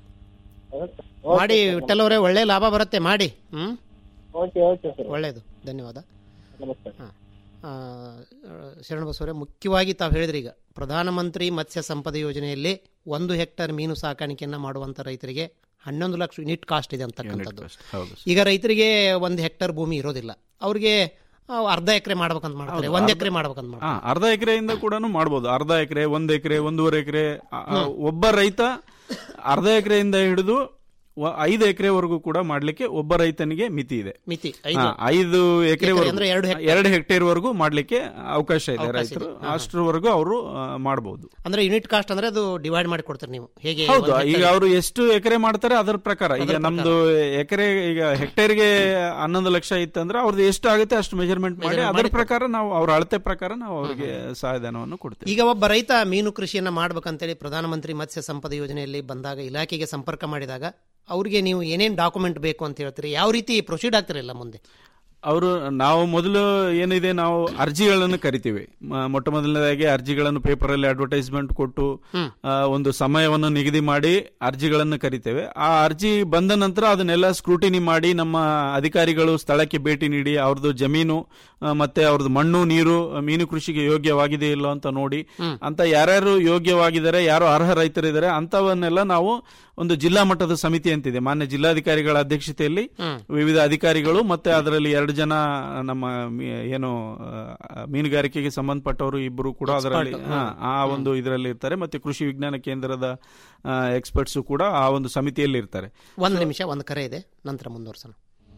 ಮಾಡಿ ವಿಠಲ್ ಅವರೇ ಒಳ್ಳೆ ಲಾಭ ಬರುತ್ತೆ ಮಾಡಿ ಹ್ಮ್ ಓಕೆ ಓಕೆ ಸರ್ ಒಳ್ಳೇದು ಧನ್ಯವಾದ ನಮಸ್ತೆ ಹಾ. ಆ, ಶರಣಬಸವರೇ ಮುಖ್ಯವಾಗಿ ತಾವು ಹೇಳಿದ್ರಿ ಈಗ ಪ್ರಧಾನಮಂತ್ರಿ ಮತ್ಸ್ಯ ಸಂಪದ ಯೋಜನೆಯಲ್ಲಿ ಒಂದು ಹೆಕ್ಟರ್ ಮೀನು ಸಾಕಾಣಿಕೆಯನ್ನ ಮಾಡುವಂತ ರೈತರಿಗೆ ಹನ್ನೊಂದು ಲಕ್ಷ ಯೂನಿಟ್ ಕಾಸ್ಟ್ ಇದೆ ಅಂತಕ್ಕಂಥದ್ದು ಹೌದು ಈಗ ರೈತರಿಗೆ ಒಂದು ಹೆಕ್ಟರ್ ಭೂಮಿ ಇರೋದಿಲ್ಲ ಅವ್ರಿಗೆ ಆ, ಅರ್ಧ ಎಕರೆ ಮಾಡ್ಬೇಕಂತ ಮಾಡ್ತಾರೆ ಹೌದು, ಒಂದ್ ಅರ್ಧ- ಎಕರೆ ಮಾಡ್ಬೇಕಂತ ಮಾಡ್ತಾರೆ ಆ, ಅರ್ಧ ಎಕರೆಯಿಂದ ಕೂಡ ಮಾಡ್ಬೋದು ಅರ್ಧ ಎಕರೆ ಒಂದ್ ಎಕರೆ ಒಂದೂವರೆ ಎಕರೆ ಒಬ್ಬ ರೈತ ಅರ್ಧ ಎಕರೆಯಿಂದ ಹಿಡಿದು ವ- ಐದು ಎಕರೆವರೆಗೂ ಕೂಡ ಮಾಡ್ಲಿಕ್ಕೆ ಒಬ್ಬ ರೈತನಿಗೆ ಮಿತಿ ಇದೆ ಮಿತಿ ಹಾ, ಐದು ಐದು ಎಕರೆ ಎಕರೆ ಅಂದ್ರೆ ಎರಡು ಹೆಕ್ಟೇರ್. ಎರಡು ಹೆಕ್ಟೇರ್ ವರೆಗೂ ಮಾಡ್ಲಿಕ್ಕೆ ಅವಕಾಶ ಇದೆ ಅವಕಾಶ ರೈತರು ಇದೆ. ಹಾ, ಹಾ. ಅಷ್ಟರವರೆಗೂ ಅವರು ಮಾಡಬಹುದು ಅಂದ್ರೆ ಯೂನಿಟ್ ಕಾಸ್ಟ್ ಅಂದ್ರೆ ಅದು ಡಿವೈಡ್ ಮಾಡಿ ಕೊಡ್ತಾರೆ ನೀವು ಹೇಗೆ ಹೌದು ಒಂದ್ ಈಗ hectare- ಅವರು ಎಷ್ಟು ಎಕರೆ ಮಾಡ್ತಾರೆ ಅದರ ಪ್ರಕಾರ ಈಗ ಅದರ ನಮ್ದು ಎಕರೆ ಈಗ ಹೆಕ್ಟೇರ್ಗೆ ಹನ್ನೊಂದು ಲಕ್ಷ ಇತ್ತಂದ್ರೆ ಅವ್ರದ್ದು ಎಷ್ಟು ಆಗುತ್ತೆ ಅಷ್ಟು ಮೆಜರ್ಮೆಂಟ್ ಮಾಡಿ Measurement ಅದರ ಮಾಡಿ ಪ್ರಕಾರ ನಾವು ಅವ್ರ ಅಳತೆ ಪ್ರಕಾರ ನಾವು ಅವರಿಗೆ ಸಹಾಯಧನವನ್ನು ಕೊಡ್ತೇವೆ ಈಗ ಒಬ್ಬ ರೈತ ಮೀನು ಕೃಷಿಯನ್ನ ಮಾಡ್ಬೇಕಂತೇಳಿ ಪ್ರಧಾನಮಂತ್ರಿ ಮತ್ಸ್ಯ ಸಂಪದ ಯೋಜನೆಯಲ್ಲಿ ಬಂದಾಗ ಇಲಾಖೆಗೆ ಸಂಪರ್ಕ ಮಾಡಿದಾಗ ಅವ್ರಿಗೆ ನೀವು ಏನೇನ್ ಡಾಕ್ಯುಮೆಂಟ್ ಬೇಕು ಅಂತ ಹೇಳ್ತೀರಿ ಯಾವ ರೀತಿ ಪ್ರೊಸೀಡ್ ಆಗ್ತಿರಲ್ಲ ಮುಂದೆ ಅವರು ನಾವು ಮೊದಲು ಏನಿದೆ ನಾವು ಅರ್ಜಿಗಳನ್ನು ಕರಿತೀವಿ ಮ- ಮೊಟ್ಟ ಮೊದಲನೇದಾಗಿ ಅರ್ಜಿಗಳನ್ನು ಪೇಪರ್ ಅಲ್ಲಿ ಅಡ್ವರ್ಟೈಸ್ಮೆಂಟ್ ಕೊಟ್ಟು ಆ, ಒಂದು ಸಮಯವನ್ನು ನಿಗದಿ ಮಾಡಿ ಅರ್ಜಿಗಳನ್ನು ಕರಿತೇವೆ ಆ ಅರ್ಜಿ ಬಂದ ನಂತರ ಅದನ್ನೆಲ್ಲ ಸ್ಕ್ರೂಟಿನಿ ಮಾಡಿ ನಮ್ಮ ಅಧಿಕಾರಿಗಳು ಸ್ಥಳಕ್ಕೆ ಭೇಟಿ ನೀಡಿ ಅವ್ರದ್ದು ಜಮೀನು ಆ, ಮತ್ತೆ ಅವ್ರದ್ದು ಮಣ್ಣು ನೀರು ಆ, ಮೀನು ಕೃಷಿಗೆ ಯೋಗ್ಯವಾಗಿದೆ ಇಲ್ಲೋ ಅಂತ ನೋಡಿ ಅಂತ ಯಾರ್ಯಾರು ಯೋಗ್ಯವಾಗಿದ್ದಾರೆ ಯಾರು ಅರ್ಹ ರೈತರಿದ್ದಾರೆ ಅಂತವನ್ನೆಲ್ಲ ನಾವು ಒಂದು ಜಿಲ್ಲಾ ಮಟ್ಟದ ಸಮಿತಿ ಅಂತಿದೆ ಮಾನ್ಯ ಜಿಲ್ಲಾಧಿಕಾರಿಗಳ ಅಧ್ಯಕ್ಷತೆಯಲ್ಲಿ ವಿವಿಧ ಅಧಿಕಾರಿಗಳು ಮತ್ತೆ ಅದರಲ್ಲಿ ಎರಡು ಎರಡು ಜನ ನಮ್ಮ ಮೀ- ಏನು ಆ, ಮೀನುಗಾರಿಕೆಗೆ ಸಂಬಂಧಪಟ್ಟವರು ಇಬ್ಬರು ಕೂಡ ಅದರಲ್ಲಿ Expert, ಹಾ, ಹ್ಮ್. ಆ ಒಂದು ಇದರಲ್ಲಿ ಇರ್ತಾರೆ ಮತ್ತೆ ಕೃಷಿ ವಿಜ್ಞಾನ ಕೇಂದ್ರದ ಎಕ್ಸ್ಪರ್ಟ್ಸು ಕೂಡ ಆ ಒಂದು ಸಮಿತಿಯಲ್ಲಿ ಇರ್ತಾರೆ ಒಂದು ನಿಮಿಷ ಒಂದು ಕರೆ ಇದೆ ನಂತರ ಮುಂದುವರ್ಸೋಣ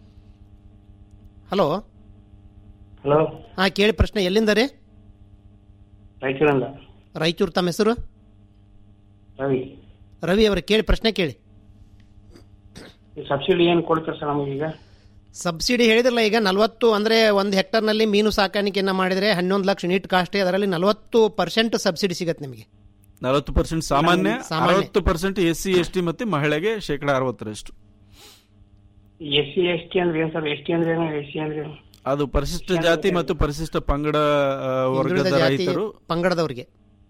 ಹಲೋ ಹಲೋ ಹಾ ಕೇಳಿ ಪ್ರಶ್ನೆ ಎಲ್ಲಿಂದ ರೀ ರಾಯಚೂರಿಂದ ರಾಯಚೂರು ತಮ್ಮ ಹೆಸರು ರವಿ ರವಿ ಅವರು ಕೇಳಿ ಪ್ರಶ್ನೆ ಕೇಳಿ ಈ ಸಬ್ಸಿಡಿ ಏನು ಕೊಡ್ತಾರೆ ಸರ್ ನಮಗೀಗ ಸಬ್ಸಿಡಿ ಹೇಳಿದ್ರಲ್ಲ ಈಗ ನಲವತ್ತು ಅಂದ್ರೆ ಒಂದು ಹೆಕ್ಟರ್ನಲ್ಲಿ ಮೀನು ಸಾಕಾಣಿಕೆಯನ್ನ ಮಾಡಿದ್ರೆ ಹನ್ನೊಂದು ಲಕ್ಷ ನೀಟ್ ಕಾಸ್ಟ್ ಅದರಲ್ಲಿ ನಲವತ್ತು ಪರ್ಸೆಂಟ್ ಸಬ್ಸಿಡಿ ಸಿಗತ್ತೆ ನಿಮಗೆ ನಲವತ್ತು ಪರ್ಸೆಂಟ್ ಸಾಮಾನ್ಯ ಸಾಮಾನ್ಯ. ಅರವತ್ತು percent S C S T ಮತ್ತೆ ಮಹಿಳೆಗೆ ಶೇಕಡ ಅರವತ್ತರಷ್ಟು ಎಸ್ ಸಿ ಎಸ್ ಟಿ ಅಂದ್ರೆ ಏನು ಸರ್ ಎಸ್ ಟಿ ಅಂದ್ರೆ ಏನು ಎಸ್ ಸಿ ಅಂದ್ರೆ ಏನು ಅದು ಪರಿಶಿಷ್ಟ ಜಾತಿ ಮತ್ತು ಪರಿಶಿಷ್ಟ ಪಂಗಡ ಆ, ವರ್ಗದ ಹಿಂದುಳಿದ ಜಾತಿ ರೈತರು ಪಂಗಡದವರಿಗೆ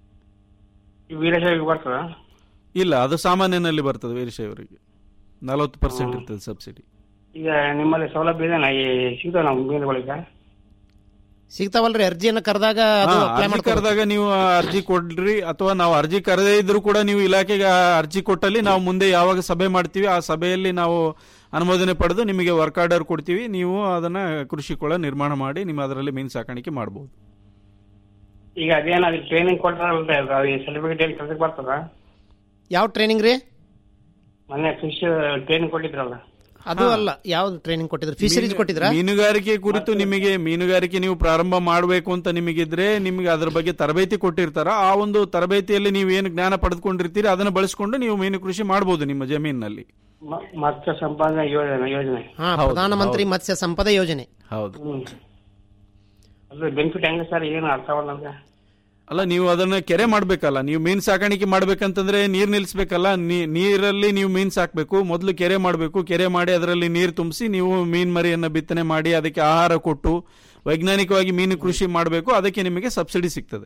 ಈ ವೀರಶೈವಿಗೆ ಬರ್ತದ ಇಲ್ಲ ಅದು ಸಾಮಾನ್ಯನಲ್ಲಿ ಬರ್ತದೆ ವೀರಶೈವರಿಗೆ ನಲವತ್ತು ಪರ್ಸೆಂಟ್ ಇರ್ತದೆ ಸಬ್ಸಿಡಿ ಈಗ ನಿಮ್ಮಲ್ಲಿ ಸೌಲಭ್ಯ ಇದೆನಾ ಈ ಸಿಗ್ತಾವ ನಮ್ಮ ಮೀನುಗಳಿಗೆ ಸಿಗ್ತಾವಲ್ರಿ ಅರ್ಜಿಯನ್ನು ಕರೆದಾಗ ಅದು ಹಾ, apply ಅರ್ಜಿ ಮಾಡ್ಕೊಬೇಕು. ಕರೆದಾಗ ನೀವು ಆ ಅರ್ಜಿ ಕೊಡ್ರಿ ಅಥವಾ ನಾವು ಅರ್ಜಿ ಕರೆದೇ ಇದ್ರು ಕೂಡ ನೀವು ಇಲಾಖೆಗೆ ಆ ಅರ್ಜಿ ಕೊಟ್ಟಲ್ಲಿ ನಾವು ಮುಂದೆ ಯಾವಾಗ ಸಭೆ ಮಾಡ್ತೀವಿ ಆ ಸಭೆಯಲ್ಲಿ ನಾವು ಅನುಮೋದನೆ ಪಡೆದು ನಿಮಗೆ ವರ್ಕ್ ಆರ್ಡರ್ ಕೊಡ್ತೀವಿ ನೀವು ಅದನ್ನ ಕೃಷಿ ಕೊಳ ನಿರ್ಮಾಣ ಮಾಡಿ ನಿಮ್ಮ ಅದರಲ್ಲಿ ಮೀನು ಸಾಕಾಣಿಕೆ ಮಾಡಬಹುದು ಈಗ ಅದೇನು ಅದಕ್ಕೆ ಟ್ರೈನಿಂಗ್ ಕೊಟ್ಟಾರಲ್ರಿ ಅದು ಸರ್ಟಿಫಿಕೇಟ್ ಏನು ಕೆಲ್ಸಕ್ಕೆ ಬರ್ತದ ಯಾವ ಟ್ರೈನಿಂಗ್ ರೀ ಮೊನ್ನೆ ಫಿಶ್ ಟ್ರೈನಿಂಗ್ ಕೊಟ್ಟಿದ್ರಲ್ಲ ಅದು ಅಲ್ಲ ಯಾವ್ದು ಟ್ರೈನಿಂಗ್ ಕೊಟ್ಟಿದ್ರು ಫಿಶರೀಸ್ ಕೊಟ್ಟಿದ್ರ ಮೀನುಗಾರಿಕೆ ಕುರಿತು ನಿಮಗೆ ಮೀನುಗಾರಿಕೆ ನೀವು ಪ್ರಾರಂಭ ಮಾಡಬೇಕು ಅಂತ ನಿಮಗಿದ್ರೆ ನಿಮಗೆ ಅದ್ರ ಬಗ್ಗೆ ತರಬೇತಿ ಕೊಟ್ಟಿರ್ತಾರ ಆ ಒಂದು ತರಬೇತಿಯಲ್ಲಿ ನೀವು ಏನು ಜ್ಞಾನ ಪಡೆದುಕೊಂಡಿರ್ತೀರಿ ಅದನ್ನ ಬಳಸಿಕೊಂಡು ನೀವು ಮೀನು ಕೃಷಿ ಮಾಡಬಹುದು ನಿಮ್ಮ ಜಮೀನಿನಲ್ಲಿ ಮ- ಮತ್ಸ್ಯ ಸಂಪಾದನೆ ಯೋಜನೆ ಯೋಜನೆ ಹಾ ಹೌದು, ಪ್ರಧಾನಮಂತ್ರಿ ಹೌದು. ಮತ್ಸ್ಯ ಸಂಪದ ಯೋಜನೆ ಹೌದು ಹ್ಮ್ ಅದು ಬೆನಿಫಿಟ್ ಹೆಂಗೆ ಸರ್ ಏನು ಅರ್ಥ ಆಗಲ್ಲ ನಮ್ಗೆ ಅಲ್ಲ ನೀವು ಅದನ್ನ ಕೆರೆ ಮಾಡ್ಬೇಕಲ್ಲ ನೀವು ಮೀನ್ ಸಾಕಾಣಿಕೆ ಮಾಡ್ಬೇಕಂತಂದ್ರೆ ನೀರ್ ನಿಲ್ಸ್ಬೇಕಲ್ಲ ನೀ- ನೀರಲ್ಲಿ ನೀವು ಮೀನ್ ಸಾಕ್ಬೇಕು ಮೊದಲು ಕೆರೆ ಮಾಡಬೇಕು ಕೆರೆ ಮಾಡಿ ಅದರಲ್ಲಿ ನೀರು ತುಂಬಿಸಿ ನೀವು ಮೀನ್ ಮರಿಯನ್ನ ಬಿತ್ತನೆ ಮಾಡಿ ಅದಕ್ಕೆ ಆಹಾರ ಕೊಟ್ಟು ವೈಜ್ಞಾನಿಕವಾಗಿ ಮೀನು ಕೃಷಿ ಮಾಡಬೇಕು ಅದಕ್ಕೆ ನಿಮಗೆ ಸಬ್ಸಿಡಿ ಸಿಗ್ತದೆ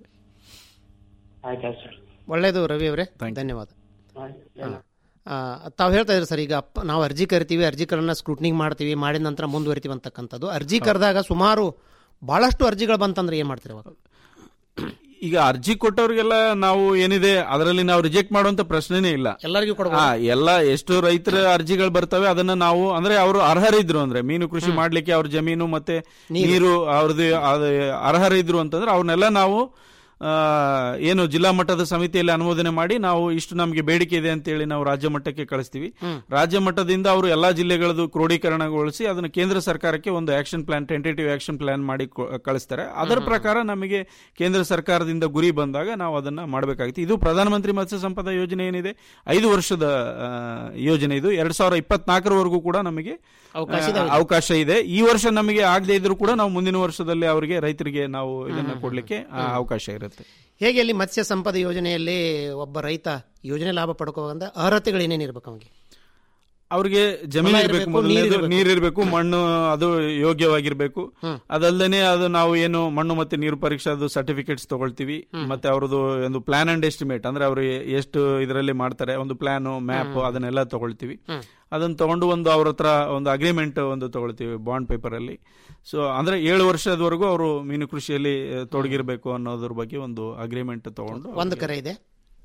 ಆಯ್ತು ಆಯ್ತು ಸರ್ ಒಳ್ಳೇದು ರವಿ ಅವರೇ ಧನ್ಯವಾದ ಆಯ್ತು ಆ, ತಾವು ಹೇಳ್ತಾ ಇದ್ರಿ ಸರ್ ಈಗ ಅಪ್ಪ ನಾವು ಅರ್ಜಿ ಕರಿತೀವಿ ಅರ್ಜಿಗಳನ್ನ ಸ್ಕ್ರೂಟ್ನಿಂಗ್ ಮಾಡ್ತೀವಿ ಮಾಡಿದ ನಂತರ ಮುಂದುವರಿತೀವಿ ಅಂತಕ್ಕಂಥದ್ದು ಅರ್ಜಿ ಕರೆದಾಗ ಸುಮಾರು ಬಹಳಷ್ಟು ಅರ್ಜಿಗಳು ಬಂತಂದ್ರೆ ಏನ್ ಮಾಡ್ತೀರಿ ಅವಾಗ ಈಗ ಅರ್ಜಿ ಕೊಟ್ಟವ್ರಿಗೆಲ್ಲ ನಾವು ಏನಿದೆ ಅದರಲ್ಲಿ ನಾವು ರಿಜೆಕ್ಟ್ ಮಾಡುವಂತ ಪ್ರಶ್ನೆನೇ ಇಲ್ಲ ಎಲ್ಲರಿಗೂ ಕೊಡ್ಬೋದು. ಹಾ, ಎಲ್ಲ ಎಷ್ಟು ರೈತರ ಅರ್ಜಿಗಳು ಬರ್ತವೆ ಅದನ್ನ ನಾವು ಅಂದ್ರೆ ಅವರು ಅರ್ಹರಿದ್ರು ಅಂದ್ರೆ ಮೀನು ಕೃಷಿ ಮಾಡ್ಲಿಕ್ಕೆ ಅವ್ರ ಜಮೀನು ಮತ್ತೆ ನೀರು ಅವ್ರದ್ದು ಅದು ಅರ್ಹರಿದ್ರು ಅಂತಂದ್ರೆ ಅವ್ರನ್ನೆಲ್ಲ ನಾವು ಆ, ಏನು ಜಿಲ್ಲಾ ಮಟ್ಟದ ಸಮಿತಿಯಲ್ಲಿ ಅನುಮೋದನೆ ಮಾಡಿ ನಾವು ಇಷ್ಟು ನಮಗೆ ಬೇಡಿಕೆ ಇದೆ ಅಂತೇಳಿ ನಾವು ರಾಜ್ಯ ಮಟ್ಟಕ್ಕೆ ಕಳಿಸ್ತೀವಿ ರಾಜ್ಯ ಮಟ್ಟದಿಂದ ಅವರು ಎಲ್ಲಾ ಜಿಲ್ಲೆಗಳದ್ದು ಕ್ರೋಢೀಕರಣಗೊಳಿಸಿ ಅದನ್ನು ಕೇಂದ್ರ ಸರ್ಕಾರಕ್ಕೆ ಒಂದು action plan tentative action plan ಮಾಡಿ ಕೊ- ಕಳಿಸ್ತಾರೆ ಅದರ ಪ್ರಕಾರ ನಮಗೆ ಕೇಂದ್ರ ಸರ್ಕಾರದಿಂದ ಗುರಿ ಬಂದಾಗ ನಾವು ಅದನ್ನ ಮಾಡಬೇಕಾಗಿತ್ತು ಇದು ಪ್ರಧಾನಮಂತ್ರಿ ಮತ್ಸ್ಯ ಸಂಪದ ಯೋಜನೆ ಏನಿದೆ ಐದು ವರ್ಷದ ಆ, ಯೋಜನೆ ಇದು ಎರಡ್ ಸಾವಿರದ ಇಪ್ಪತ್ನಾಲ್ಕರವರೆಗೂ ಕೂಡ ನಮಗೆ ಅವಕಾಶ ಆ, ಇದಾವೆ. ಅವಕಾಶ ಇದೆ ಈ ವರ್ಷ ನಮಗೆ ಆಗದೆ ಇದ್ರೂ ಕೂಡ ನಾವು ಮುಂದಿನ ವರ್ಷದಲ್ಲಿ ಅವರಿಗೆ ರೈತರಿಗೆ ನಾವು ಇದನ್ನ ಕೊಡ್ಲಿಕ್ಕೆ ಆ, ಅವಕಾಶ ಇರುತ್ತೆ ಹೇಗೆ ಅಲ್ಲಿ ಮತ್ಸ್ಯ ಸಂಪದ ಯೋಜನೆಯಲ್ಲಿ ಒಬ್ಬ ರೈತ ಯೋಜನೆ ಲಾಭ ಪಡ್ಕೋಬೇಕಂದ್ರೆ ಅರ್ಹತೆಗಳು ಏನೇನು ಇರ್ಬೇಕು ಅವನಿಗೆ ಅವ್ರಿಗೆ ಜಮೀನು ಹೊಲ ಇರಬೇಕು ಇರ್ಬೇಕು, ಮೊದಲನೇದು ನೀರ್ ಇರ್ಬೇಕು. ನೀರ್ ಇರಬೇಕು ಮಣ್ಣು ಅದು ಯೋಗ್ಯವಾಗಿರ್ಬೇಕು ಅದಲ್ಲದೆ ಅದು ನಾವು ಏನು ಮಣ್ಣು ಮತ್ತೆ ನೀರು ಪರೀಕ್ಷೆ ಅದು ಸರ್ಟಿಫಿಕೇಟ್ಸ್ ತಗೊಳ್ತೀವಿ ಮತ್ತೆ ಅವ್ರದ್ದು ಒಂದು ಪ್ಲಾನ್ ಅಂಡ್ ಎಸ್ಟಿಮೇಟ್ ಅಂದ್ರೆ ಅವರು ಎಷ್ಟು ಇದರಲ್ಲಿ ಮಾಡ್ತಾರೆ ಒಂದು ಪ್ಲಾನ್ ಮ್ಯಾಪ್ ಅದನ್ನೆಲ್ಲ ತಗೊಳ್ತೀವಿ ಅದನ್ನ ತಗೊಂಡು ಒಂದು ಅವ್ರ ಹತ್ರ ಒಂದು ಅಗ್ರಿಮೆಂಟ್ ಒಂದು ತಗೊಳ್ತೀವಿ ಬಾಂಡ್ ಪೇಪರ್ ಅಲ್ಲಿ ಸೊ ಅಂದ್ರೆ ಏಳು ವರ್ಷದವರೆಗೂ ಅವರು ಮೀನು ಕೃಷಿಯಲ್ಲಿ ಆ, ತೊಡಗಿರ್ಬೇಕು ಅನ್ನೋದ್ರ ಬಗ್ಗೆ ಒಂದು ಅಗ್ರಿಮೆಂಟ್ ತಗೊಂಡು ಒಂದು ಕರೆ ಇದೆ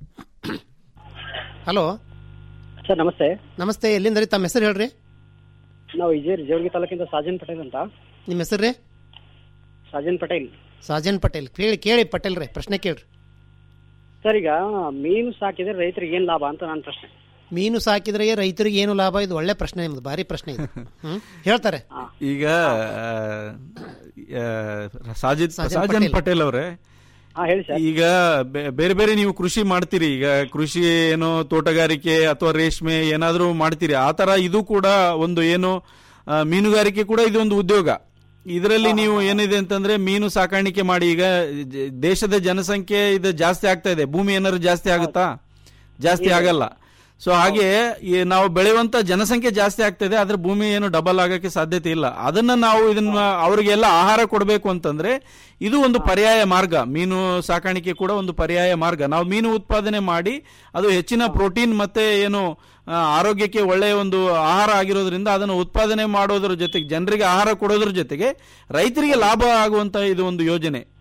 ಹಲೋ ಸರ್ ನಮಸ್ತೆ ನಮಸ್ತೆ ಎಲ್ಲಿಂದ ರೀ ತಮ್ಮ ಹೆಸರು ಹೇಳ್ರಿ ನಾವು ವಿಜಯ ಜೇವರ್ಗಿ ತಾಲೂಕಿಂದ ಸಾಜನ್ ಪಟೇಲ್ ಅಂತ ನಿಮ್ಮ ಹೆಸರು ರೀ ಸಾಜನ್ ಪಟೇಲ್ ಸಾಜನ್ ಪಟೇಲ್ ಕೇಳಿ ಕೇಳಿ ಪಟೇಲ್ ರೀ ಪ್ರಶ್ನೆ ಕೇಳ್ರಿ ಸರ್ ಈಗ ಮೀನು ಸಾಕಿದ್ರೆ ರೈತರಿಗೆ ಏನ್ ಲಾಭ ಅಂತ ನನ್ನ ಪ್ರಶ್ನೆ ಮೀನು ಸಾಕಿದ್ರೆ ರೈತರಿಗೆ ಏನು ಲಾಭ ಇದು ಒಳ್ಳೆ ಪ್ರಶ್ನೆ ನಿಮ್ದು ಭಾರಿ ಪ್ರಶ್ನೆ ಇದು ಹ್ಮ್? ಹೇಳ್ತಾರೆ ಈಗ ಆ, ಆ, ಸಾಜಿದ್ ಸಾಜನ್ ಸಾಜನ್ ಪಟೇಲ್. ಪಟೇಲ್ ಅವರೇ ಹಾ ಹೇಳಿ ಸರ್ ಈಗ ಬೆ- ಬೇರೆ ಬೇರೆ ನೀವು ಕೃಷಿ ಮಾಡ್ತೀರಿ ಈಗ ಕೃಷಿ ಏನು ತೋಟಗಾರಿಕೆ ಅಥವಾ ರೇಷ್ಮೆ ಏನಾದ್ರೂ ಮಾಡ್ತೀರಿ ಆ ತರ ಇದು ಕೂಡ ಒಂದು ಏನು ಆ, ಮೀನುಗಾರಿಕೆ ಕೂಡ ಇದು ಒಂದು ಉದ್ಯೋಗ ಇದರಲ್ಲಿ ನೀವು ಏನಿದೆ ಅಂತಂದ್ರೆ ಮೀನು ಸಾಕಾಣಿಕೆ ಮಾಡಿ ಈಗ ಜ- ದೇಶದ ಜನಸಂಖ್ಯೆ ಇದು ಜಾಸ್ತಿ ಆಗ್ತಾ ಇದೆ ಭೂಮಿ ಏನಾದ್ರು ಜಾಸ್ತಿ ಆಗುತ್ತಾ ಜಾಸ್ತಿ ಆಗಲ್ಲ ಸೊ ಹಾಗೆ ಈ ನಾವು ಬೆಳೆಯುವಂತ ಜನಸಂಖ್ಯೆ ಜಾಸ್ತಿ ಆಗ್ತದೆ ಆದ್ರೆ ಭೂಮಿ ಏನು ಡಬಲ್ ಆಗಕ್ಕೆ ಸಾಧ್ಯತೆ ಇಲ್ಲ ಅದನ್ನ ನಾವು ಇದನ್ನ ಅವರಿಗೆಲ್ಲ ಆಹಾರ ಕೊಡಬೇಕು ಅಂತಂದ್ರೆ ಇದು ಒಂದು ಪರ್ಯಾಯ ಮಾರ್ಗ ಮೀನು ಸಾಕಾಣಿಕೆ ಕೂಡ ಒಂದು ಪರ್ಯಾಯ ಮಾರ್ಗ ನಾವು ಮೀನು ಉತ್ಪಾದನೆ ಮಾಡಿ ಅದು ಹೆಚ್ಚಿನ ಪ್ರೋಟೀನ್ ಮತ್ತೆ ಏನು ಆ, ಆರೋಗ್ಯಕ್ಕೆ ಒಳ್ಳೆಯ ಒಂದು ಆಹಾರ ಆಗಿರೋದ್ರಿಂದ ಅದನ್ನು ಉತ್ಪಾದನೆ ಮಾಡೋದ್ರ ಜೊತೆಗೆ ಜನರಿಗೆ ಆಹಾರ ಕೊಡೋದ್ರ ಜೊತೆಗೆ ರೈತರಿಗೆ ಲಾಭ ಆಗುವಂತ ಇದು ಒಂದು ಯೋಜನೆ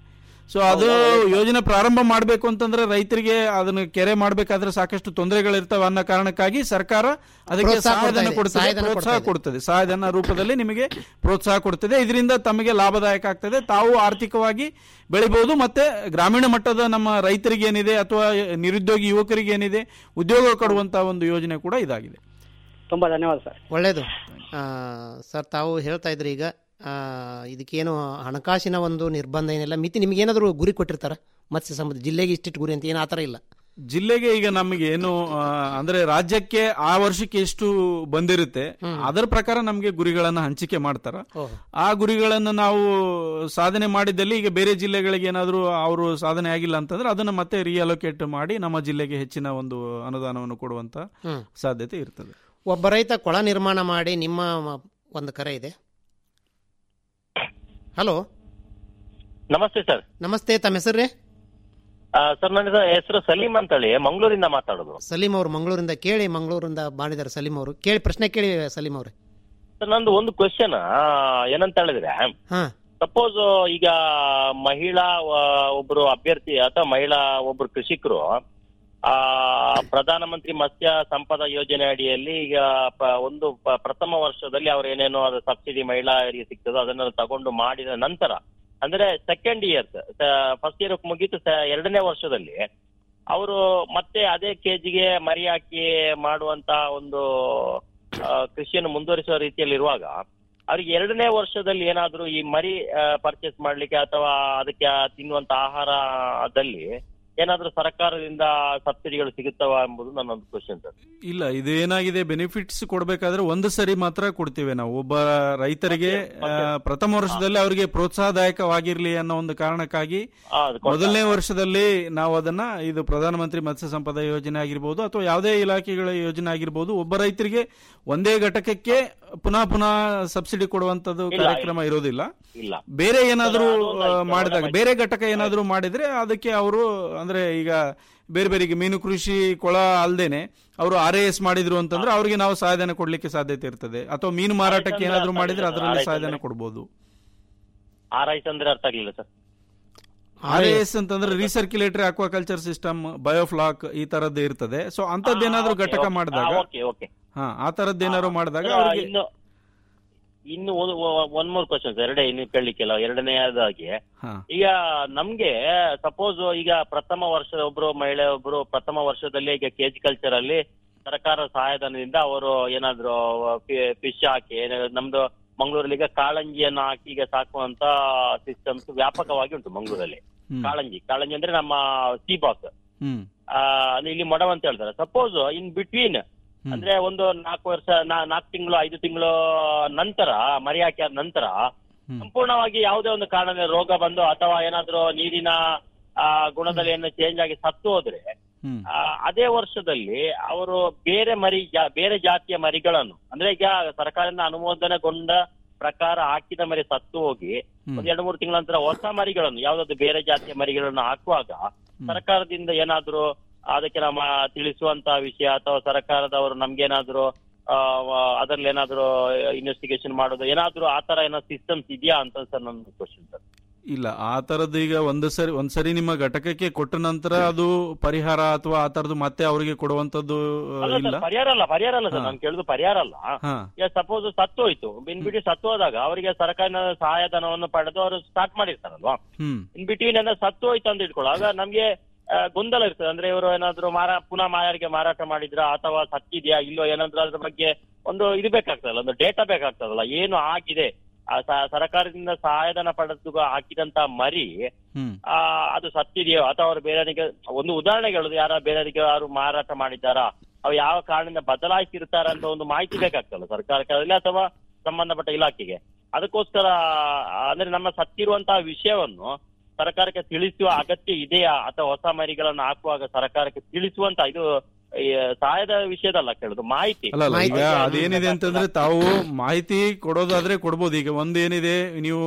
ಸೊ ಅದು ಯೋಜನೆ ಪ್ರಾರಂಭ ಮಾಡಬೇಕು ಅಂತಂದ್ರೆ ರೈತರಿಗೆ ಅದನ್ನ ಕೆರೆ ಮಾಡಬೇಕಾದ್ರೆ ಸಾಕಷ್ಟು ತೊಂದರೆಗಳಿರ್ತವೆ ಅನ್ನೋ ಕಾರಣಕ್ಕಾಗಿ ಸರ್ಕಾರ ಅದಕ್ಕೆ ಪ್ರೋತ್ಸಾಹ ಕೊಡ್ತಾ ಸಹಾಯಧನ ಇದೆ. ಕೊಡ್ತದೆ ಸಹಾಯಧನ ಪ್ರೋತ್ಸಾಹ ಕೊಡ್ತಾ ಇದೆ. ಕೊಡ್ತದೆ ಸಹಾಯಧನ ರೂಪದಲ್ಲಿ ನಿಮಗೆ ಪ್ರೋತ್ಸಾಹ ಕೊಡ್ತದೆ ಇದರಿಂದ ತಮಗೆ ಲಾಭದಾಯಕ ಆಗ್ತದೆ ತಾವು ಆರ್ಥಿಕವಾಗಿ ಬೆಳಿಬಹುದು ಮತ್ತೆ ಗ್ರಾಮೀಣ ಮಟ್ಟದ ನಮ್ಮ ರೈತರಿಗೆ ಏನಿದೆ ಅಥವಾ ನಿರುದ್ಯೋಗಿ ಯುವಕರಿಗೆ ಏನಿದೆ ಉದ್ಯೋಗ ಕೊಡುವಂತ ಒಂದು ಯೋಜನೆ ಕೂಡ ಇದಾಗಿದೆ ತುಂಬಾ ಧನ್ಯವಾದ ಸರ್ ಒಳ್ಳೆಯದು ಆ, ಸರ್ ತಾವು ಹೇಳ್ತಾ ಇದ್ರಿ ಈಗ ಆ, ಇದಕ್ಕೇನು ಹಣಕಾಸಿನ ಒಂದು ನಿರ್ಬಂಧ ಏನಿಲ್ಲ ಮಿತಿ ನಿಮಗೇನಾದರೂ ಗುರಿ ಕೊಟ್ಟಿರ್ತಾರ ಮತ್ಸ್ಯ ಸಂಬಂಧ ಜಿಲ್ಲೆಗೆ ಇಷ್ಟಿಟ್ಟು ಗುರಿ ಅಂತ ಏನು ಆ ಥರ ಇಲ್ಲ ಜಿಲ್ಲೆಗೆ ಈಗ ನಮಗೆ ಏನು ಆ, ಅಂದ್ರೆ ರಾಜ್ಯಕ್ಕೆ ಆ ವರ್ಷಕ್ಕೆ ಎಷ್ಟು ಬಂದಿರುತ್ತೆ ಅದರ ಪ್ರಕಾರ ನಮಗೆ ಗುರಿಗಳನ್ನ ಹಂಚಿಕೆ ಮಾಡ್ತಾರ ಓಹೋ. ಆ ಗುರಿಗಳನ್ನು ನಾವು ಸಾಧನೆ ಮಾಡಿದ್ದಲ್ಲಿ ಈಗ ಬೇರೆ ಜಿಲ್ಲೆಗಳಿಗೆ ಏನಾದರೂ ಅವರು ಸಾಧನೆ ಆಗಿಲ್ಲ ಅಂತಂದ್ರೆ ಅದನ್ನ ಮತ್ತೆ ರಿಅಲೋಕೇಟ್ ಮಾಡಿ ನಮ್ಮ ಜಿಲ್ಲೆಗೆ ಹೆಚ್ಚಿನ ಒಂದು ಅನುದಾನವನ್ನು ಕೊಡುವಂತ ಹ್ಮ್. ಸಾಧ್ಯತೆ ಇರ್ತದೆ ಒಬ್ಬ ರೈತ ಕೊಳ ನಿರ್ಮಾಣ ಮಾಡಿ ನಿಮ್ಮ ಮ- ಒಂದು ಕರೆ ಇದೆ ಹಲೋ ನಮಸ್ತೆ ಸರ್ ನಮಸ್ತೆ ತಮ್ಮ ಹೆಸರು ರೀ ಸರ್ ನನ್ನ ಹೆಸರು ಸಲೀಂ ಅಂತೇಳಿ ಮಂಗಳೂರಿಂದ ಮಾತಾಡೋದು ಸಲೀಂ ಅವರು ಮಂಗಳೂರಿಂದ ಕೇಳಿ ಮಂಗಳೂರಿಂದ ಮಾಡಿದ್ದಾರೆ ಸಲೀಂ ಅವರು ಕೇಳಿ ಪ್ರಶ್ನೆ ಕೇಳಿ ಸಲೀಂ ಅವ್ರೆ ಸರ್ ನಂದು ಒಂದು ಕ್ವಶನ್ ಏನಂತ ಹೇಳಿದ್ರೆ ಹಾ ಸಪೋಸ್ ಈಗ ಮಹಿಳಾ ಆ, ಒಬ್ರು ಅಭ್ಯರ್ಥಿ ಅಥವಾ ಮಹಿಳಾ ಒಬ್ರು ಕೃಷಿಕರು ಆ ಪ್ರಧಾನಮಂತ್ರಿ ಮತ್ಸ್ಯ ಸಂಪದ ಯೋಜನೆ ಅಡಿಯಲ್ಲಿ ಈಗ ಪ- ಒಂದು ಪ- ಪ್ರಥಮ ವರ್ಷದಲ್ಲಿ ಅವ್ರು ಏನೇನೋ ಅದು ಸಬ್ಸಿಡಿ ಮಹಿಳೆಯರಿಗೆ ಸಿಗ್ತದೋ ಅದನ್ನ ತಗೊಂಡು ಮಾಡಿದ ನಂತರ ಅಂದ್ರೆ ಸೆಕೆಂಡ್ ಇಯರ್ಸ್ ಫಸ್ಟ್ ಇಯರ್ ಮುಗೀತು ಸ- ಎರಡನೇ ವರ್ಷದಲ್ಲಿ ಅವರು ಮತ್ತೆ ಅದೇ ಕೆಜಿಗೆ ಮರಿ ಹಾಕಿ ಮಾಡುವಂತ ಒಂದು ಆ, ಕೃಷಿಯನ್ನು ಮುಂದುವರಿಸುವ ರೀತಿಯಲ್ಲಿ ಇರುವಾಗ ಅವ್ರಿಗೆ ಎರಡನೇ ವರ್ಷದಲ್ಲಿ ಏನಾದ್ರೂ ಈ ಮರಿ ಪರ್ಚೇಸ್ ಮಾಡ್ಲಿಕ್ಕೆ ಅಥವಾ ಅದಕ್ಕೆ ತಿನ್ನುವಂತ ಆಹಾರದಲ್ಲಿ ಏನಾದ್ರೂ ಸರ್ಕಾರದಿಂದ ಸಬ್ಸಿಡಿಗಳು ಸಿಗುತ್ತವಾ ಎಂಬುದು ನನ್ನ ಒಂದು ಕ್ವಶನ್ ಸರ್ ಇಲ್ಲ ಇದು ಏನಾಗಿದೆ ಬೆನಿಫಿಟ್ಸ್ ಕೊಡ್ಬೇಕಾದ್ರೆ ಒಂದು ಸರಿ ಮಾತ್ರ ಕೊಡ್ತೀವಿ ನಾವು ಒಬ್ಬ ರೈತರಿಗೆ ಆ, ಪ್ರಥಮ ವರ್ಷದಲ್ಲಿ ಅವರಿಗೆ ಪ್ರೋತ್ಸಾಹದಾಯಕವಾಗಿರ್ಲಿ ಅನ್ನೋ ಒಂದು ಕಾರಣಕ್ಕಾಗಿ ಮೊದಲನೇ ವರ್ಷದಲ್ಲಿ ನಾವು ಅದನ್ನ ಇದು ಪ್ರಧಾನಮಂತ್ರಿ ಮತ್ಸ್ಯ ಸಂಪದ ಯೋಜನೆ ಆಗಿರ್ಬೋದು ಅಥವಾ ಯಾವುದೇ ಇಲಾಖೆಗಳ ಯೋಜನೆ ಆಗಿರ್ಬೋದು ಒಬ್ಬ ರೈತರಿಗೆ ಒಂದೇ ಘಟಕಕ್ಕೆ ಪುನಃ ಪುನಃ ಸಬ್ಸಿಡಿ ಕೊಡುವಂತದ್ದು ಇಲ್ಲ, ಕಾರ್ಯಕ್ರಮ ಇರೋದಿಲ್ಲ ಇಲ್ಲ ಬೇರೆ ಏನಾದ್ರೂ ಅದೊಂದು ಆ, ಆಯ್ತು, ಮಾಡಿದಾಗ ಅದೊಂದು ಬೇರೆ ಘಟಕ ಏನಾದ್ರೂ ಮಾಡಿದ್ರೆ ಅದಕ್ಕೆ ಅವರು ಅಂದ್ರೆ ಈಗ ಬೇರೆ ಬೇರೆ ಈಗ ಮೀನು ಕೃಷಿ ಕೊಳ ಅಲ್ದೇನೆ ಅವರು ಆರ್ ಎಸ್ ಮಾಡಿದ್ರು ಅಂತಂದ್ರೆ ಅವ್ರಿಗೆ ನಾವು ಸಹಾಯಧನ ಕೊಡ್ಲಿಕ್ಕೆ ಸಾಧ್ಯತೆ ಇರ್ತದೆ ಅಥವಾ ಮೀನು ಮಾರಾಟಕ್ಕೆ ಅಂದ್ರೆ ಏನಾದ್ರೂ ಅರ್ಥ ಮಾಡಿದ್ರೆ ಆಗಿಲ್ಲ. ಅದರಲ್ಲಿ RIS ಸಹಾಯಧನ ಅಂದ್ರೆ? ಕೊಡ್ಬೋದು ಆರ್ ಐಸ್ ಅಂದ್ರೆ ಅರ್ಥ ಆಗ್ಲಿಲ್ಲ ಸರ್ ಆರ್ ಎಸ್ ಅಂತಂದ್ರೆ ರೀಸರ್ಕ್ಯುಲೇಟರಿ ಅಕ್ವಾಕಲ್ಚರ್ ಸಿಸ್ಟಮ್ ಬಯೋಫ್ಲಾಕ್ ಈ ತರದ್ದು ಇರ್ತದೆ ಸೊ ಅಂತದ್ದೇನಾದ್ರೂ ಘಟಕ ಮಾಡಿದಾಗ ಓಕೆ ಓಕೆ ಹಾ ಆ ತರದ್ದೇನಾದ್ರು ಮಾಡಿದಾಗ ಆ, ಅವ್ರಿಗೆ ಇನ್ನು ಇನ್ನು ಒನ್ ಮೂರ್ ಕ್ವಶನ್ಸ್ ಎರಡೇ ಇನ್ನು ಕೇಳಲಿಕ್ಕಿಲ್ಲ ಎರಡನೇದಾಗಿ ಹಾ ಈಗ ನಮ್ಗೆ ಸಪೋಸ್ ಈಗ ಪ್ರಥಮ ವರ್ಷದ ಒಬ್ರು ಮಹಿಳೆ ಒಬ್ರು ಪ್ರಥಮ ವರ್ಷದಲ್ಲಿ ಈಗ ಕೆಜಿ ಕಲ್ಚರ್ ಅಲ್ಲಿ ಸರ್ಕಾರ ಸಹಾಯಧನದಿಂದ ಅವರು ಏನಾದ್ರು ಫಿಶ್ ಹಾಕಿ ಏನಾದ್ರು ನಮ್ದು ಮಂಗಳೂರಲ್ಲಿ ಈಗ ಕಾಳಂಜಿಯನ್ನು ಹಾಕಿ ಈಗ ಸಾಕುವಂತ ಸಿಸ್ಟಮ್ಸ್ ವ್ಯಾಪಕವಾಗಿ ಉಂಟು ಮಂಗಳೂರಲ್ಲಿ ಹ್ಮ್. ಕಾಳಂಜಿ ಕಾಳಂಜಿ ಅಂದ್ರೆ ನಮ್ಮ ಸಿ ಬಾಕ್ಸ್ ಹ್ಮ್ ಅಂದ್ರೆ ಇಲ್ಲಿ ಮೊಡವ್ ಅಂತ ಹೇಳ್ತಾರೆ ಸಪೋಸ್ ಇನ್ ಬಿಟ್ವೀನ್ ಅಂದ್ರೆ ಒಂದು ನಾಲ್ಕು ವರ್ಷ ನಾ- ನಾಲ್ಕು ತಿಂಗಳು ಐದು ತಿಂಗಳು ನಂತರ ಮರಿ ಹಾಕಿ ಆದ ನಂತರ ಸಂಪೂರ್ಣವಾಗಿ ಯಾವುದೇ ಒಂದು ಕಾರಣದ ರೋಗ ಬಂದು ಅಥವಾ ಏನಾದ್ರೂ ನೀರಿನ ಆ, ಗುಣದಲ್ಲಿ ಏನು ಚೇಂಜ್ ಆಗಿ ಸತ್ತು ಹೋದ್ರೆ ಹ್ಮ್ ಆ, ಅದೇ ವರ್ಷದಲ್ಲಿ ಅವರು ಬೇರೆ ಮರಿ ಜಾ- ಬೇರೆ ಜಾತಿಯ ಮರಿಗಳನ್ನು ಅಂದ್ರೆ ಈಗ ಸರ್ಕಾರದಿಂದ ಅನುಮೋದನೆಗೊಂಡ ಪ್ರಕಾರ ಹಾಕಿದ ಮರಿ ಸತ್ತು ಹೋಗಿ ಒಂದ್ ಎರಡು ಮೂರು ತಿಂಗಳ ನಂತರ ಹೊಸ ಮರಿಗಳನ್ನು ಯಾವ್ದಾದ್ರು ಬೇರೆ ಜಾತಿಯ ಮರಿಗಳನ್ನು ಹಾಕುವಾಗ ಸರ್ಕಾರದಿಂದ ಏನಾದ್ರೂ ಅದಕ್ಕೆ ನಮ್ಮ ತಿಳಿಸುವಂತ ವಿಷಯ ಅಥವಾ ಸರ್ಕಾರದವರು ನಮ್ಗೇನಾದ್ರೂ ಆ, ವ- ಅದ್ರಲ್ಲಿ ಏನಾದ್ರೂ ಇನ್ವೆಸ್ಟಿಗೇಷನ್ ಮಾಡೋದು ಏನಾದ್ರೂ ಆ ತರ ಏನೋ ಸಿಸ್ಟಮ್ಸ್ ಇದೆಯಾ ಅಂತ ಸರ್ ನನ್ನ ಕ್ವಶನ್ ಸರ್ ಇಲ್ಲ ಆ ತರದ್ದು ಈಗ ಒಂದು ಸರಿ ಒಂದ್ ಸರಿ ನಿಮ್ಮ ಘಟಕಕ್ಕೆ ಕೊಟ್ಟ ನಂತರ ಅದು ಪರಿಹಾರ ಅಥವಾ ಆ ತರದ್ದು ಮತ್ತೆ ಅವರಿಗೆ ಕೊಡುವಂತದ್ದು ಆ, ಅಲ್ಲ ಇಲ್ಲ ಸರ್ ಪರಿಹಾರ ಅಲ್ಲ ಪರಿಹಾರ ಅಲ್ಲ ಸರ್ ಹಾ. ನಾನು ಕೇಳುದು ಪರಿಹಾರ ಅಲ್ಲ ಹಾ ಈಗ ಸಪೋಸ್ ಸತ್ತು ಹೋಯ್ತು ಇನ್ ಬಿಟ್ಟು ಸತ್ತು ಹೋದಾಗ ಅವರಿಗೆ ಸರ್ಕಾರದ ಸಹಾಯಧನವನ್ನು ಪಡೆದು ಅವರು ಸ್ಟಾರ್ಟ್ ಮಾಡಿರ್ತಾರಲ್ವಾ ಹ್ಮ್ ಇನ್ ಬಿಟ್ವೀನ್ ಏನಾದ್ರು ಸತ್ತು ಹೋಯ್ತು ಅಂತ ಇಟ್ಕೊಳ್ಳೋ ಆಗ ನಮ್ಗೆ ಆ, ಗೊಂದಲ ಇರ್ತದೆ ಅಂದ್ರೆ ಇವರು ಏನಾದ್ರು ಮಾರಾ ಪುನಃ ಮಾಯಾರಿಗೆ ಮಾರಾಟ ಮಾಡಿದ್ರ ಅಥವಾ ಸತ್ತಿದ್ಯಾ ಇಲ್ಲೋ ಏನಾದ್ರು ಅದ್ರ ಬಗ್ಗೆ ಒಂದು ಇದು ಬೇಕಾಗ್ತದಲ್ಲ ಒಂದು ಡೇಟಾ ಬೇಕಾಗ್ತದಲ್ಲ ಏನು ಆಗಿದೆ ಆ ಸ- ಸರ್ಕಾರದಿಂದ ಸಹಾಯಧನ ಪಡೆದು ಹಾಕಿದಂತ ಮರಿ ಹ್ಮ್ ಆ ಅದು ಸತ್ತಿದೆಯೋ ಅಥವಾ ಅವರು ಬೇರೆಯವರಿಗೆ ಒಂದು ಉದಾಹರಣೆಗೆ ಹೇಳುದು ಯಾರ ಬೇರೆಯವರಿಗೆ ಯಾರು ಮಾರಾಟ ಮಾಡಿದ್ದಾರಾ ಅವು ಯಾವ ಕಾರಣದಿಂದ ಬದಲಾಯಿಸಿರ್ತಾರ ಅಂತ ಒಂದು ಮಾಹಿತಿ ಬೇಕಾಗ್ತಲ್ಲ ಸರ್ಕಾರಕ್ಕೆ ಆಗಲಿ ಅಥವಾ ಸಂಬಂಧಪಟ್ಟ ಇಲಾಖೆಗೆ ಅದಕ್ಕೋಸ್ಕರ ಆ, ಅಂದ್ರೆ ನಮ್ಮ ಸತ್ತಿರುವಂತಹ ವಿಷಯವನ್ನು ಸರ್ಕಾರಕ್ಕೆ ತಿಳಿಸುವ ಅಗತ್ಯ ಇದೆಯಾ ಅಥವಾ ಹೊಸ ಮರಿಗಳನ್ನು ಹಾಕುವಾಗ ಸರ್ಕಾರಕ್ಕೆ ತಿಳಿಸುವಂತ ಇದು ಈ, ಸಹಾಯದ ವಿಷಯದಲ್ಲ ಕೇಳುದು ಮಾಹಿತಿ ಅಲ್ಲ ಅಲ್ಲ ಈಗ ಅದೇನಿದೆ ಅಂತಂದ್ರೆ ತಾವು ಮಾಹಿತಿ ಕೊಡೋದಾದ್ರೆ ಕೊಡ್ಬೋದು ಈಗ ಒಂದೇನಿದೆ ನೀವು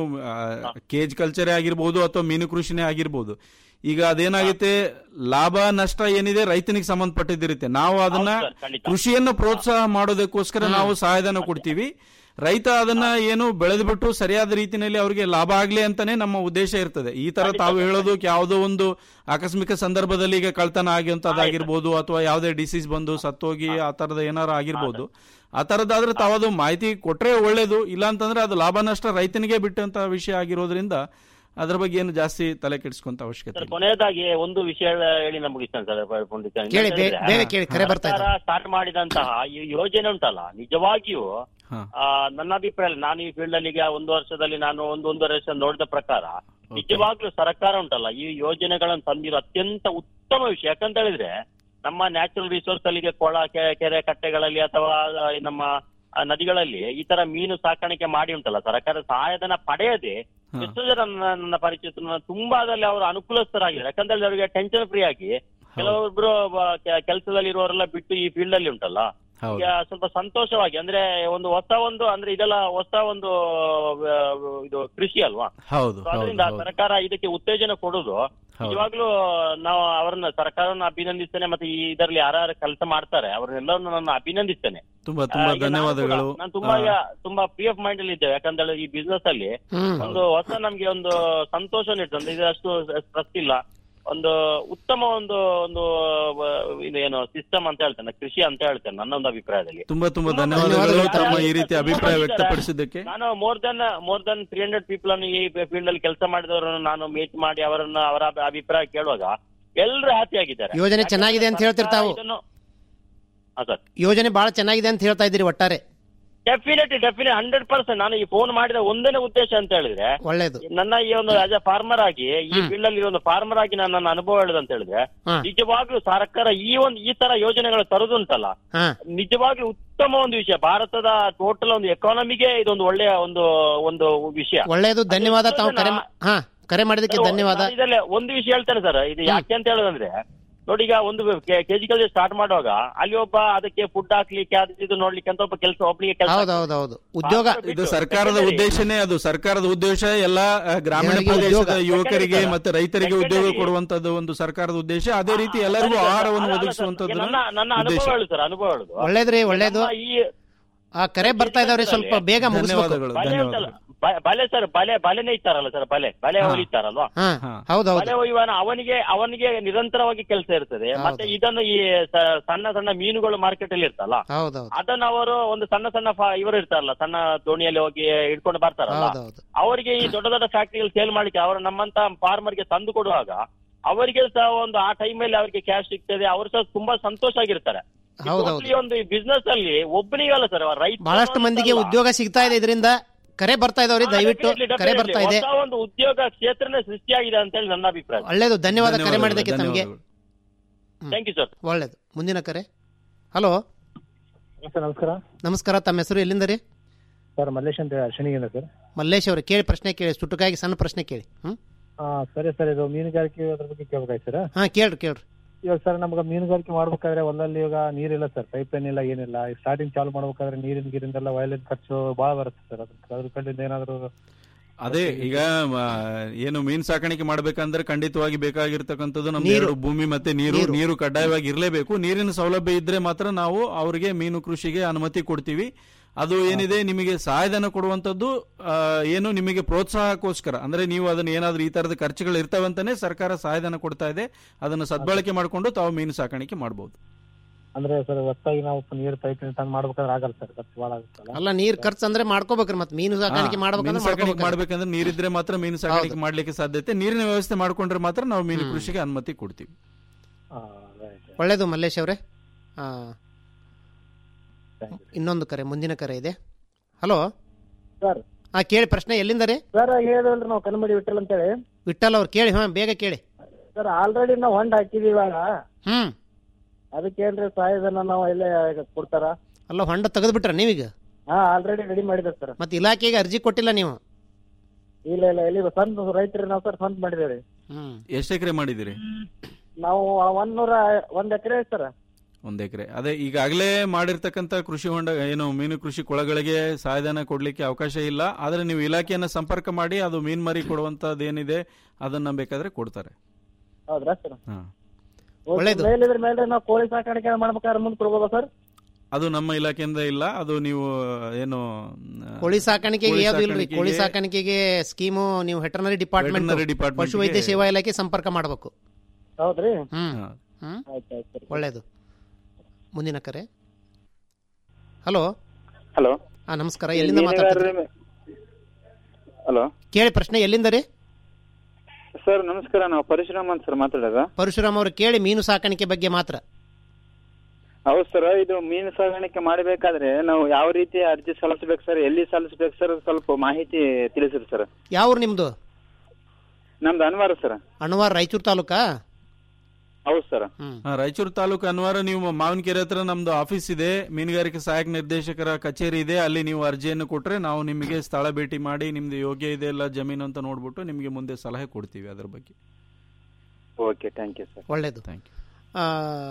ಕೇಜ್ ಕಲ್ಚರೇ ಆಗಿರ್ಬೋದು ಅಥವಾ ಮೀನು ಕೃಷಿನೇ ಆಗಿರ್ಬೋದು ಈಗ ಅದೇನಾಗುತ್ತೆ ಲಾಭ ನಷ್ಟ ಏನಿದೆ ರೈತನಿಗೆ ಸಂಬಂಧಪಟ್ಟಿದ್ದಿರುತ್ತೆ ನಾವು ಅದನ್ನ ಹೌದು ಸರ್, ಖಂಡಿತ. ಕೃಷಿಯನ್ನು ಪ್ರೋತ್ಸಾಹ ಮಾಡೋದಕ್ಕೋಸ್ಕರ ನಾವು ಸಹಾಯಧನ ಕೊಡ್ತೀವಿ ರೈತ ಅದನ್ನ ಏನು ಬೆಳೆದ್ಬಿಟ್ಟು ಸರಿಯಾದ ರೀತಿಯಲ್ಲಿ ಅವರಿಗೆ ಲಾಭ ಆಗ್ಲಿ ಅಂತಾನೆ ನಮ್ಮ ಉದ್ದೇಶ ಇರ್ತದೆ ಈ ತರ ತಾವು ಹೇಳೋದಕ್ಕೆ ಯಾವುದೋ ಒಂದು ಆಕಸ್ಮಿಕ ಸಂದರ್ಭದಲ್ಲಿ ಈಗ ಕಳ್ತನ ಆಗಿರುವಂತದ್ದಾಗಿರ್ಬೋದು ಅಥವಾ ಯಾವುದೇ ಡಿಸೀಸ್ ಬಂದು ಸತ್ತೋಗಿ ಆ ತರದ ಏನಾರು ಆಗಿರ್ಬೋದು ಆ ತರದಾದ್ರೆ ತಾವು ಅದು ಮಾಹಿತಿ ಕೊಟ್ರೆ ಒಳ್ಳೇದು ಇಲ್ಲ ಅಂತಂದ್ರೆ ಅದು ಲಾಭ ನಷ್ಟ ರೈತನಿಗೆ ಬಿಟ್ಟಂತ ವಿಷಯ ಆಗಿರೋದ್ರಿಂದ ಅದ್ರ ಬಗ್ಗೆ ಏನು ಜಾಸ್ತಿ ತಲೆ ಕೆಡಿಸ್ಕೊಂತ ಅವಶ್ಯಕತೆ ಸರ್ ಕೊನೆಯದಾಗಿ ಒಂದು ವಿಷಯ ಹೇಳಿ ನಮ್ಗೆ ಮುಗಿಸ್ತೇನೆ ಸರ್ ಪಂಡಿತ ಕೇಳಿ, ಬೇ- ಬೇಗ ಕೇಳಿ, ಕರೆ ಬರ್ತಾ ಇದೆ. ಸ್ಟಾರ್ಟ್ ಮಾಡಿದಂತಹ ಈ ಯೋಜನೆ ಉಂಟಲ್ಲ ನಿಜವಾಗಿಯೂ ಹಾ. ಆ, ನನ್ನ ಅಭಿಪ್ರಾಯ ನಾನು ಈ ಫೀಲ್ಡ್ ಅಲ್ಲಿ ಈಗ ಒಂದು ವರ್ಷದಲ್ಲಿ ನಾನು ಒಂದು ಒಂದೂವರೆ ವರ್ಷ ನೋಡಿದ ಪ್ರಕಾರ ನಿಜವಾಗ್ಲೂ ಸರ್ಕಾರ ಉಂಟಲ್ಲ ಈ ಯೋಜನೆಗಳನ್ನು ತಂದಿರೋ ಅತ್ಯಂತ ಉತ್ತಮ ವಿಷಯ ಯಾಕಂತ ಹೇಳಿದ್ರೆ ನಮ್ಮ ನ್ಯಾಚುರಲ್ ರಿಸೋರ್ಸ್ ಅಲ್ಲಿ ಈಗ ಕೊಳ ಕೆ- ಕೆರೆ ಕಟ್ಟೆಗಳಲ್ಲಿ ಅಥವಾ ಆ, ನಮ್ಮ ಆ, ನದಿಗಳಲ್ಲಿ ಈ ತರ ಮೀನು ಸಾಕಾಣಿಕೆ ಮಾಡಿ ಉಂಟಲ್ಲ ಸರ್ಕಾರ ಸಹಾಯಧನ ಪಡೆಯದೆ ಎಷ್ಟೋ ಜನ ನನ್ನ ನನ್ನ ಪರಿಚಿತ ತುಂಬಾ ಅದರಲ್ಲಿ ಅವರು ಅನುಕೂಲಸ್ಥರಾಗಿದ್ದಾರೆ ಯಾಕಂದ್ರೆ ಅವರಿಗೆ ಟೆನ್ಷನ್ ಫ್ರೀ ಆಗಿ ಕೆಲವೊಬ್ರು ಕೆಲಸದಲ್ಲಿ ಇರುವವರೆಲ್ಲ ಬಿಟ್ಟು ಈ ಫೀಲ್ಡ್ ಅಲ್ಲಿ ಉಂಟಲ್ಲ ಹೌದು. ಈಗ ಸ್ವಲ್ಪ ಸಂತೋಷವಾಗಿ ಅಂದ್ರೆ ಒಂದು ಹೊಸ ಒಂದು ಅಂದ್ರೆ ಇದೆಲ್ಲ ಹೊಸ ಒಂದು ಆ, ಇದು ಕೃಷಿ ಅಲ್ವಾ ಹೌದು So ಅದರಿಂದ ಹೌದು ಸರ್ಕಾರ ಇದಕ್ಕೆ ಉತ್ತೇಜನ ಕೊಡುದು ನಿಜವಾಗ್ಲೂ ನಾವು ಅವರನ್ನ ಸರ್ಕಾರವನ್ನು ಅಭಿನಂದಿಸ್ತೇನೆ ಮತ್ತೆ ಈ ಇದರಲ್ಲಿ ಯಾರ್ಯಾರು ಕೆಲಸ ಮಾಡ್ತಾರೆ ಅವ್ರನ್ನೆಲ್ಲರನ್ನು ನಾನು ಅಭಿನಂದಿಸ್ತೇನೆ ತುಂಬಾ ತುಂಬಾ ಆ, ಈಗ ನಾನು ಧನ್ಯವಾದಗಳು ಕೂಡ- ನಾನು ತುಂಬಾ ಆ, ಈಗ ತುಂಬಾ ಪಿ ಎಫ್ ಮೈಂಡ್ ಅಲ್ಲಿ ಇದ್ದೇವೆ ಯಾಕಂದ್ರೆ ಈ ಬಿಸ್ನೆಸ್ ಅಲ್ಲಿ ಹ್ಮ್. ಒಂದು ಹೊಸ ನಮ್ಗೆ ಒಂದು ಸಂತೋಷ ನೀಡ್ತದೆ ಇದು ಅಷ್ಟು ಸ್ಟ್ರೆಸ್ ಇಲ್ಲ ಒಂದು ಉತ್ತಮ ಒಂದು ಒಂದು ಆ, ಇದು ಏನು ಸಿಸ್ಟಮ್ ಅಂತ ಹೇಳ್ತೇನೆ ಕೃಷಿ ಅಂತ ಹೇಳ್ತೇನೆ ನನ್ನ ಒಂದು ಅಭಿಪ್ರಾಯದಲ್ಲಿ ತುಂಬಾ ತುಂಬಾ ತುಂಬಾ ಧನ್ಯವಾದಗಳು ಧನ್ಯವಾದಗಳು. ತಮ್ಮ ಈ ರೀತಿ ತುಂಬಾ ಅಭಿಪ್ರಾಯ ಇದ್ದಾರೆ. ವ್ಯಕ್ತಪಡಿಸಿದ್ದಕ್ಕೆ ನಾನು more than more than three hundred people ಅನ್ನು ಈ ಫೀಲ್ಡ್ ಅಲ್ಲಿ ಕೆಲಸ ಮಾಡಿದವರನ್ನು ನಾನು ಮೀಟ್ ಮಾಡಿ ಅವರನ್ನ ಅವರ ಅಭಿ- ಅಭಿಪ್ರಾಯ ಕೇಳುವಾಗ ಎಲ್ಲರೂ ಹ್ಯಾಪಿ ಆಗಿದ್ದಾರೆ ಯೋಜನೆ ಚೆನ್ನಾಗಿದೆ ಅಂತ ಹೇಳ್ತಿರ್ತಾವು. ಇದನ್ನು- ಹಾ ಸರ್ ಯೋಜನೆ ಬಹಳ ಚೆನ್ನಾಗಿದೆ ಅಂತ ಹೇಳ್ತಾ ಇದ್ದೀರಿ ಒಟ್ಟಾರೆ ಡೆಫಿನೆಟ್ಲಿ ಡೆಫಿನೆಟ್ ಹಂಡ್ರೆಡ್ ಪರ್ಸೆಂಟ್ ನಾನು ಈ ಫೋನ್ ಮಾಡಿದ ಒಂದನೇ ಉದ್ದೇಶ ಅಂತ ಹೇಳಿದ್ರೆ ಒಳ್ಳೇದು ನನ್ನ ಈ ಒಂದು ಆಸ್ ಎ ಫಾರ್ಮರ್ ಆಗಿ ಈ ಫೀಲ್ಡ್ ಅಲ್ಲಿ ಒಂದು ಫಾರ್ಮರ್ ಆಗಿ ನಾನು ನನ್ನ ಅನುಭವ ಹೇಳುದಂತ ಹೇಳಿದ್ರೆ ಹಾ. ನಿಜವಾಗ್ಲೂ ಸರ್ಕಾರ ಈ ಒಂದು ಈ ತರ ಯೋಜನೆಗಳು ತರುದುಂಟಲ್ಲ ಹಾ ನಿಜವಾಗ್ಲೂ ಉತ್ತಮ ಒಂದು ವಿಷಯ ಭಾರತದ ಟೋಟಲ್ ಒಂದು ಎಕಾನಮಿಗೆ ಇದೊಂದು ಒಳ್ಳೆಯ ಒಂದು ಒಂದು ವಿಷಯ ಒಳ್ಳೇದು ಧನ್ಯವಾದ ತಾವು ಕರೆ ಮಾ- ಹಾ ಕರೆ ಮಾಡಿದ್ದಕ್ಕೆ ಧನ್ಯವಾದ ನಾನು ಇದರಲ್ಲಿ ಒಂದು ವಿಷಯ ಹೇಳ್ತೇನೆ ಸರ್ ಇದು ಯಾಕೆ ಅಂತ ಹೇಳೋದಂದ್ರೆ ನೋಡಿ ಈಗ ಒಂದು ಕೆಜಿ ಕಲ್ಚರ್ ಸ್ಟಾರ್ಟ್ ಮಾಡುವಾಗ ಅಲ್ಲಿ ಒಬ್ಬ ಅದಕ್ಕೆ ಫುಡ್ ಹಾಕ್ಲಿಕ್ಕೆ ಅದು ಇದು ನೋಡ್ಲಿಕ್ಕೆ ಅಂತ ಒಬ್ಬ ಕೆಲಸ ಒಬ್ಬನಿಗೆ ಕೆಲಸ ಹೌದು ಹೌದು ಹೌದು ಉದ್ಯೋಗ ಇದು ಸರ್ಕಾರದ ಉದ್ದೇಶನೇ ಅದು ಸರ್ಕಾರದ ಉದ್ದೇಶ ಎಲ್ಲ ಆ, ಗ್ರಾಮೀಣ ಜನರಿಗೆ ಪ್ರದೇಶದ ಉದ್ಯೋಗ. ಯುವಕರಿಗೆ ಸೆಕೆಂಡರಿ ಮತ್ತೆ ರೈತರಿಗೆ ಉದ್ಯೋಗ ಸೆಕೆಂಡರಿ. ಕೊಡುವಂತದ್ದು ಒಂದು ಸರ್ಕಾರದ ಉದ್ದೇಶ ಅದೇ ರೀತಿ ಎಲ್ಲರಿಗೂ ಆಹಾರವನ್ನು ಅಲ್ಲ, ಅಲ್ಲ, ಒದಗಿಸುವಂತದ್ದು ನನ್ನ ನನ್ನ ಅನುಭವ ಉದ್ದೇಶ ಹೇಳು ಸರ್ ಅನುಭವ ಹೇಳುದು ಒಳ್ಳೇದ್ರಿ ಒಳ್ಳೇದು ನಮ್ಮ ಈ ಆ ಕರೆ ಬರ್ತಾ ಇದಾವ್ರಿ ಸ್ವಲ್ಪ ಬೇಗ ಮುಗಿಸ್ಬೇಕು ಧನ್ಯವಾದಗಳು ಬಲೆ ಧನ್ಯವಾದಗಳು ಉಂಟಲ್ಲ ಬ- ಬಲೆ ಸರ್ ಬಲೆ ಬಲೆನೇ ಇತ್ತಾರಲ್ಲ ಸರ್ ಬಲೆ ಬಲೆ ಹಾ. ಹೊಲಿತಾರಲ್ವಾ ಹಾ ಹೌದೌದು ಬಲೆ ಒಯ್ಯುವನ ಅವನಿಗೆ ಅವನಿಗೆ ನಿರಂತರವಾಗಿ ಕೆಲಸ ಇರ್ತದೆ ಮತ್ತೆ ಇದನ್ನು ಈ ಸ- ಸಣ್ಣ ಸಣ್ಣ ಮೀನುಗಳು ಮಾರ್ಕೆಟ್ ಅಲ್ಲಿ ಇರ್ತಲ್ಲ ಹೌದೌದು ಅದನ್ನ ಅವರು ಒಂದು ಸಣ್ಣ ಸಣ್ಣ ಫ- ಇವರು ಇರ್ತಾರಲ್ಲ ಸಣ್ಣ ದೋಣಿಯಲ್ಲಿ ಹೋಗಿ ಹಿಡ್ಕೊಂಡು ಬರ್ತಾರಲ್ಲ ಹೌದೌದು ಅವರಿಗೆ ಈ ದೊಡ್ಡ ದೊಡ್ಡ ಫ್ಯಾಕ್ಟರಿಗಳು ಸೇಲ್ ಮಾಡ್ಲಿಕ್ಕೆ ಅವರು ನಮ್ಮಂತ ಫಾರ್ಮರ್ಗೆ ತಂದು ಕೊಡುವಾಗ ಅವರಿಗೆ ಸಹ ಒಂದು ಆ ಟೈಮಲ್ಲಿ ಅವರಿಗೆ ಕ್ಯಾಶ್ ಸಿಗ್ತದೆ ಅವರು ಸಹ ತುಂಬಾ ಸಂತೋಷ ಆಗಿರ್ತಾರೆ ಈ ಹೌದೌದು. totally ಒಂದು ಬಿಸ್ನೆಸ್ ಅಲ್ಲಿ ಒಬ್ಬನಿಗಲ್ಲ ಸರ್ ರೈತ ಬಹಳಷ್ಟು ಮಂದಿಗೆ ಉದ್ಯೋಗ ಸಿಗ್ತಾ ಇದೆ ಇದರಿಂದ ಕರೆ ಬರ್ತಾ ಇದಾವ್ರಿ ದಯವಿಟ್ಟು ಕರೆ ಬರ್ತಾ ಇದೆ ಹೊಸ ಒಂದು ಉದ್ಯೋಗ ಕ್ಷೇತ್ರನೇ ಸೃಷ್ಟಿಯಾಗಿದೆ ಅಂತ ಹೇಳಿ ನನ್ನ ಅಭಿಪ್ರಾಯ ಒಳ್ಳೇದು ಧನ್ಯವಾದ ಕರೆ ಧನ್ಯವಾದಗಳು, ಮಾಡಿದ್ದಕ್ಕೆ ತಮಗೆ ಧನ್ಯವಾದಗಳು. ಥ್ಯಾಂಕ್ ಯು ಸರ್ ಒಳ್ಳೇದು ಮುಂದಿನ ಕರೆ ಹಲೋ ಸರ್ ನಮಸ್ಕಾರ ನಮಸ್ಕಾರ ತಮ್ಮ ಹೆಸರು ಎಲ್ಲಿಂದ ರೀ ಸರ್ ಮಲ್ಲೇಶ್ ಅಂತ ಅಶ್ವಿನಿಗಿಂದ ಸರ್ ಮಲ್ಲೇಶ್ ಅವರು ಕೇಳಿ ಪ್ರಶ್ನೆ ಕೇಳಿ ಸುಟ್ಟುಕಾಗಿ ಸಣ್ಣ ಪ್ರಶ್ನೆ ಕೇಳಿ ಹ್ಮ್ ಹಾ ಸರಿ ಸರ್ ಇದು ಮೀನುಗಾರಿಕೆ ಅದ್ರ ಬಗ್ಗೆ ಕೇಳ್ಬೇಕಾಯ್ತು ಸರ್ ಹಾ ಕೇಳ್ರಿ ಕೇಳ್ರಿ ಇವಾಗ ಸರ್ ನಮ್ಗೆ ಮೀನುಗಾರಿಕೆ ಮಾಡ್ಬೇಕಾದ್ರೆ ಹೊಲದಲ್ಲಿ ಇವಾಗ ನೀರಿಲ್ಲ ಸರ್ ಪೈಪ್ ಲೈನ್ ಇಲ್ಲ ಏನಿಲ್ಲ ಸ್ಟಾರ್ಟಿಂಗ್ ಚಾಲು ಮಾಡ್ಬೇಕಾದ್ರೆ ನೀರಿನ ಗೀರಿಂದೆಲ್ಲ ವಯಲಿನ್ ಖರ್ಚು ಭಾಳ ಬರುತ್ತೆ ಸರ್ ಅದ್ರ ಅದ್ರ ಕಡೆಯಿಂದ ಏನಾದ್ರು ಅದೇ ಈಗ ಆ, ಏನು ಮೀನ್ ಸಾಕಾಣಿಕೆ ಮಾಡ್ಬೇಕಂದ್ರೆ ಖಂಡಿತವಾಗಿ ಬೇಕಾಗಿರ್ತಕ್ಕಂಥದ್ದು ನಮ್ದು ನೀರು. ಎರಡು ಭೂಮಿ ಮತ್ತೆ ನೀರು ನೀರು. ನೀರು ಕಡ್ಡಾಯವಾಗಿ ಇರಲೇಬೇಕು ನೀರಿನ ಸೌಲಭ್ಯ ಇದ್ರೆ ಮಾತ್ರ ನಾವು ಅವರಿಗೆ ಮೀನು ಕೃಷಿಗೆ ಅನುಮತಿ ಕೊಡ್ತೀವಿ ಅದು ಏನಿದೆ ನಿಮಗೆ ಸಹಾಯಧನ ಕೊಡುವಂತದ್ದು ಆ, ಏನು ನಿಮಗೆ ಪ್ರೋತ್ಸಾಹಕ್ಕೋಸ್ಕರ ಅಂದ್ರೆ ನೀವು ಅದನ್ನ ಏನಾದ್ರೂ ಈ ತರದ ಖರ್ಚುಗಳು ಇರ್ತಾವಂತಾನೆ ಸರ್ಕಾರ ಸಹಾಯಧನ ಕೊಡ್ತಾ ಇದೆ ಅದನ್ನ ಸದ್ಬಳಕೆ ಮಾಡಿಕೊಂಡು ತಾವು ಮೀನು ಸಾಕಾಣಿಕೆ ಮಾಡಬಹುದು ಅಂದ್ರೆ ಸರ್ ಹೊಸದಾಗಿ ನಾವು ನೀರು ಪೈಪ್ ಲೈನ್ ತಂದು ಮಾಡ್ಬೇಕಾದ್ರೆ ಆಗಲ್ಲ ಸರ್ ಖರ್ಚು ಭಾಳ ಆಗುತ್ತಲ್ಲ ಅಲ್ಲ ನೀರ್ ಖರ್ಚು ಅಂದ್ರೆ ಮಾಡ್ಕೋಬೇಕ್ರಿ ಮತ್ತೆ ಮೀನು ಸಾಕಾಣಿಕೆ ಮೀನು ಮಾಡ್ಬೇಕಂದ್ರೆ ಸಾಕಾಣಿಕೆ ಮಾಡ್ಕೋಬೇಕು ಮಾಡ್ಬೇಕಂದ್ರೆ ನೀರಿದ್ರೆ ಮಾತ್ರ ಮೀನು ಸಾಕಾಣಿಕೆ ಮಾಡ್ಲಿಕ್ಕೆ ಸಾಧ್ಯತೆ ನೀರಿನ ವ್ಯವಸ್ಥೆ ಮಾಡ್ಕೊಂಡ್ರೆ ಮಾತ್ರ ನಾವು ಮೀನು ಕೃಷಿಗೆ ಅನುಮತಿ ಕೊಡ್ತೀವಿ ಒಳ್ಳೇದು ಮಲ್ಲೇಶ್ ಅವರೇ ಆ, ಇನ್ನೊಂದು ಕರೆ ಮುಂದಿನ ಕರೆ ಇದೆ ಹಲೋ ಸರ್ ಹಾ ಕೇಳಿ ಪ್ರಶ್ನೆ ಎಲ್ಲಿಂದ ರೀ ಸರ್ ಹೇಳಿದ್ರಲ್ರಿ ನಾವು ಕನ್ಮಡಿ ವಿಠಲ್ ಅಂತೇಳಿ ವಿಠಲ್ ಅವ್ರು ಕೇಳಿ ಹಾ ಬೇಗ ಕೇಳಿ ಸರ್ ಆಲ್ರೆಡಿ ನಾವು ಹೊಂಡ ಹಾಕಿದೀವಿ ಇವಾಗ ಹ್ಮ್ ಅದಕ್ಕೇನ್ರಿ ಸಹಾಯಧನ ನಾವು ಇಲ್ಲೇ ಕೊಡ್ತಾರ ಅಲ್ಲ ಹೊಂಡ ತೆಗೆದ್ಬಿಟ್ರ ನೀವೀಗ ಹಾ ಆಲ್ರೆಡಿ ರೆಡಿ ಮಾಡಿದೆ ಸರ್ ಮತ್ತೆ ಇಲಾಖೆಗೆ ಅರ್ಜಿ ಕೊಟ್ಟಿಲ್ಲ ನೀವು ಇಲ್ಲ ಇಲ್ಲ ಇಲ್ಲಿ ಸ್ವಂತ ರೈತರು ನಾವು ಸರ್ ಸ್ವಂತ ಮಾಡಿದೇವ್ರಿ ಹ್ಮ್ ಎಷ್ಟು ಎಕರೆ ಮಾಡಿದಿರಿ ನಾವು ಒಂದ್ ನೂರ ಒಂದ್ ಎಕರೆ ಸರ್ ಒಂದ್ ಎಕರೆ ಅದೇ ಈಗಾಗಲೇ ಮಾಡಿರ್ತಕ್ಕಂಥ ಕೃಷಿ ಹೊಂಡ ಏನು ಮೀನು ಕೃಷಿ ಕೊಳಗಳಿಗೆ ಸಹಾಯಧನ ಕೊಡ್ಲಿಕ್ಕೆ ಅವಕಾಶ ಇಲ್ಲ ಆದ್ರೆ ನೀವು ಇಲಾಖೆಯನ್ನ ಸಂಪರ್ಕ ಮಾಡಿ ಅದು ಮೀನ್ ಮರಿ ಕೊಡುವಂತದ್ದು ಏನಿದೆ ಅದನ್ನ ಬೇಕಾದ್ರೆ ಕೊಡ್ತಾರೆ ಹೌದ್ರಾ ಸರ್ ಹಾ. ಒಳ್ಳೇದು. ಮೇಲಿದ್ರ ಮೇಲೆ ನಾವು ಕೋಳಿ ಸಾಕಾಣಿಕೆ ಮಾಡ್ಬೇಕಾದ್ರೆ ಮುಂದೆ ಕೊಡ್ಬೋದಾ ಸರ್ ಅದು ನಮ್ಮ ಇಲಾಖೆಯಿಂದ ಇಲ್ಲ ಅದು ನೀವು ಏನು ಆ, ಕೋಳಿ ಸಾಕಾಣಿಕೆಗೆ ಕೋಳಿ ಅದು ಇಲ್ರಿ ಕೋಳಿ ಸಾಕಾಣಿಕೆಗೆ ಸಾಕಾಣಿಕೆಗೆ ಸ್ಕೀಮು ನೀವು ವೆಟರ್ನರಿ ಡಿಪಾರ್ಟ್ಮೆಂಟ್ Veterinary department ಪಶು ವೈದ್ಯ ಗೆ- ಸೇವಾ ಇಲಾಖೆ ಸಂಪರ್ಕ ಮಾಡಬೇಕು ಹೌದ್ರಿ ಹ್ಮ್ ಹ್ಮ್ ಒಳ್ಳೇದು ಮುಂದಿನ ಕರೆ ಹಲೋ ಹಲೋ ಹಾ ನಮಸ್ಕಾರ ಎಲ್ಲಿಂದ ಮಾತಾಡ್ತೀರಿ ಹಲೋ ಕೇಳಿ ಪ್ರಶ್ನೆ ಎಲ್ಲಿಂದ ರೀ ಸರ್ ನಮಸ್ಕಾರ ನಾವು ಪರಶುರಾಮ್ ಅಂತ ಸರ್ ಮಾತಾಡೋದು ಪರಶುರಾಮ್ ಅವರು ಕೇಳಿ ಮೀನು ಸಾಕಾಣಿಕೆ ಬಗ್ಗೆ ಮಾತ್ರ ಹೌದು ಸರ್ ಇದು ಮೀನು ಸಾಗಾಣಿಕೆ ಮಾಡಬೇಕಾದ್ರೆ ನಾವು ಯಾವ ರೀತಿ ಅರ್ಜಿ ಸಲ್ಲಿಸಬೇಕು ಸರ್ ಎಲ್ಲಿ ಸಲ್ಲಿಸಬೇಕು ಸರ್ ಸ್ವಲ್ಪ ಮಾಹಿತಿ ತಿಳಿಸ್ರಿ ಸರ್ ಯಾವ ನಿಮ್ದು ನಮ್ದು ಅನ್ವಾರ ಸರ್ ಅಣವಾರ ರಾಯಚೂರು ತಾಲೂಕಾ ಹೌದು ಸರ್ ಆ, ರಾಯಚೂರು ತಾಲೂಕು ಅನ್ವಾರ ನೀವು ಮಾವಿನಕೆರೆ ಹತ್ರ ನಮ್ದು ಆಫೀಸ್ ಇದೆ ಮೀನುಗಾರಿಕೆ ಸಹಾಯಕ ನಿರ್ದೇಶಕರ ಕಚೇರಿ ಇದೆ ಅಲ್ಲಿ ನೀವು ಅರ್ಜಿಯನ್ನು ಕೊಟ್ರೆ ನಾವು ನಿಮಗೆ ಸ್ಥಳ ಭೇಟಿ ಮಾಡಿ ನಿಮ್ದು ಯೋಗ್ಯ ಇದೆ ಇಲ್ಲ ಜಮೀನು ಅಂತ ನೋಡ್ಬಿಟ್ಟು ನಿಮಗೆ ಮುಂದೆ ಸಲಹೆ ಕೊಡ್ತೀವಿ ಅದ್ರ ಬಗ್ಗೆ ಓಕೆ ಥ್ಯಾಂಕ್ ಯು ಸರ್ ಒಳ್ಳೇದು ಥ್ಯಾಂಕ್ ಯು ಆ,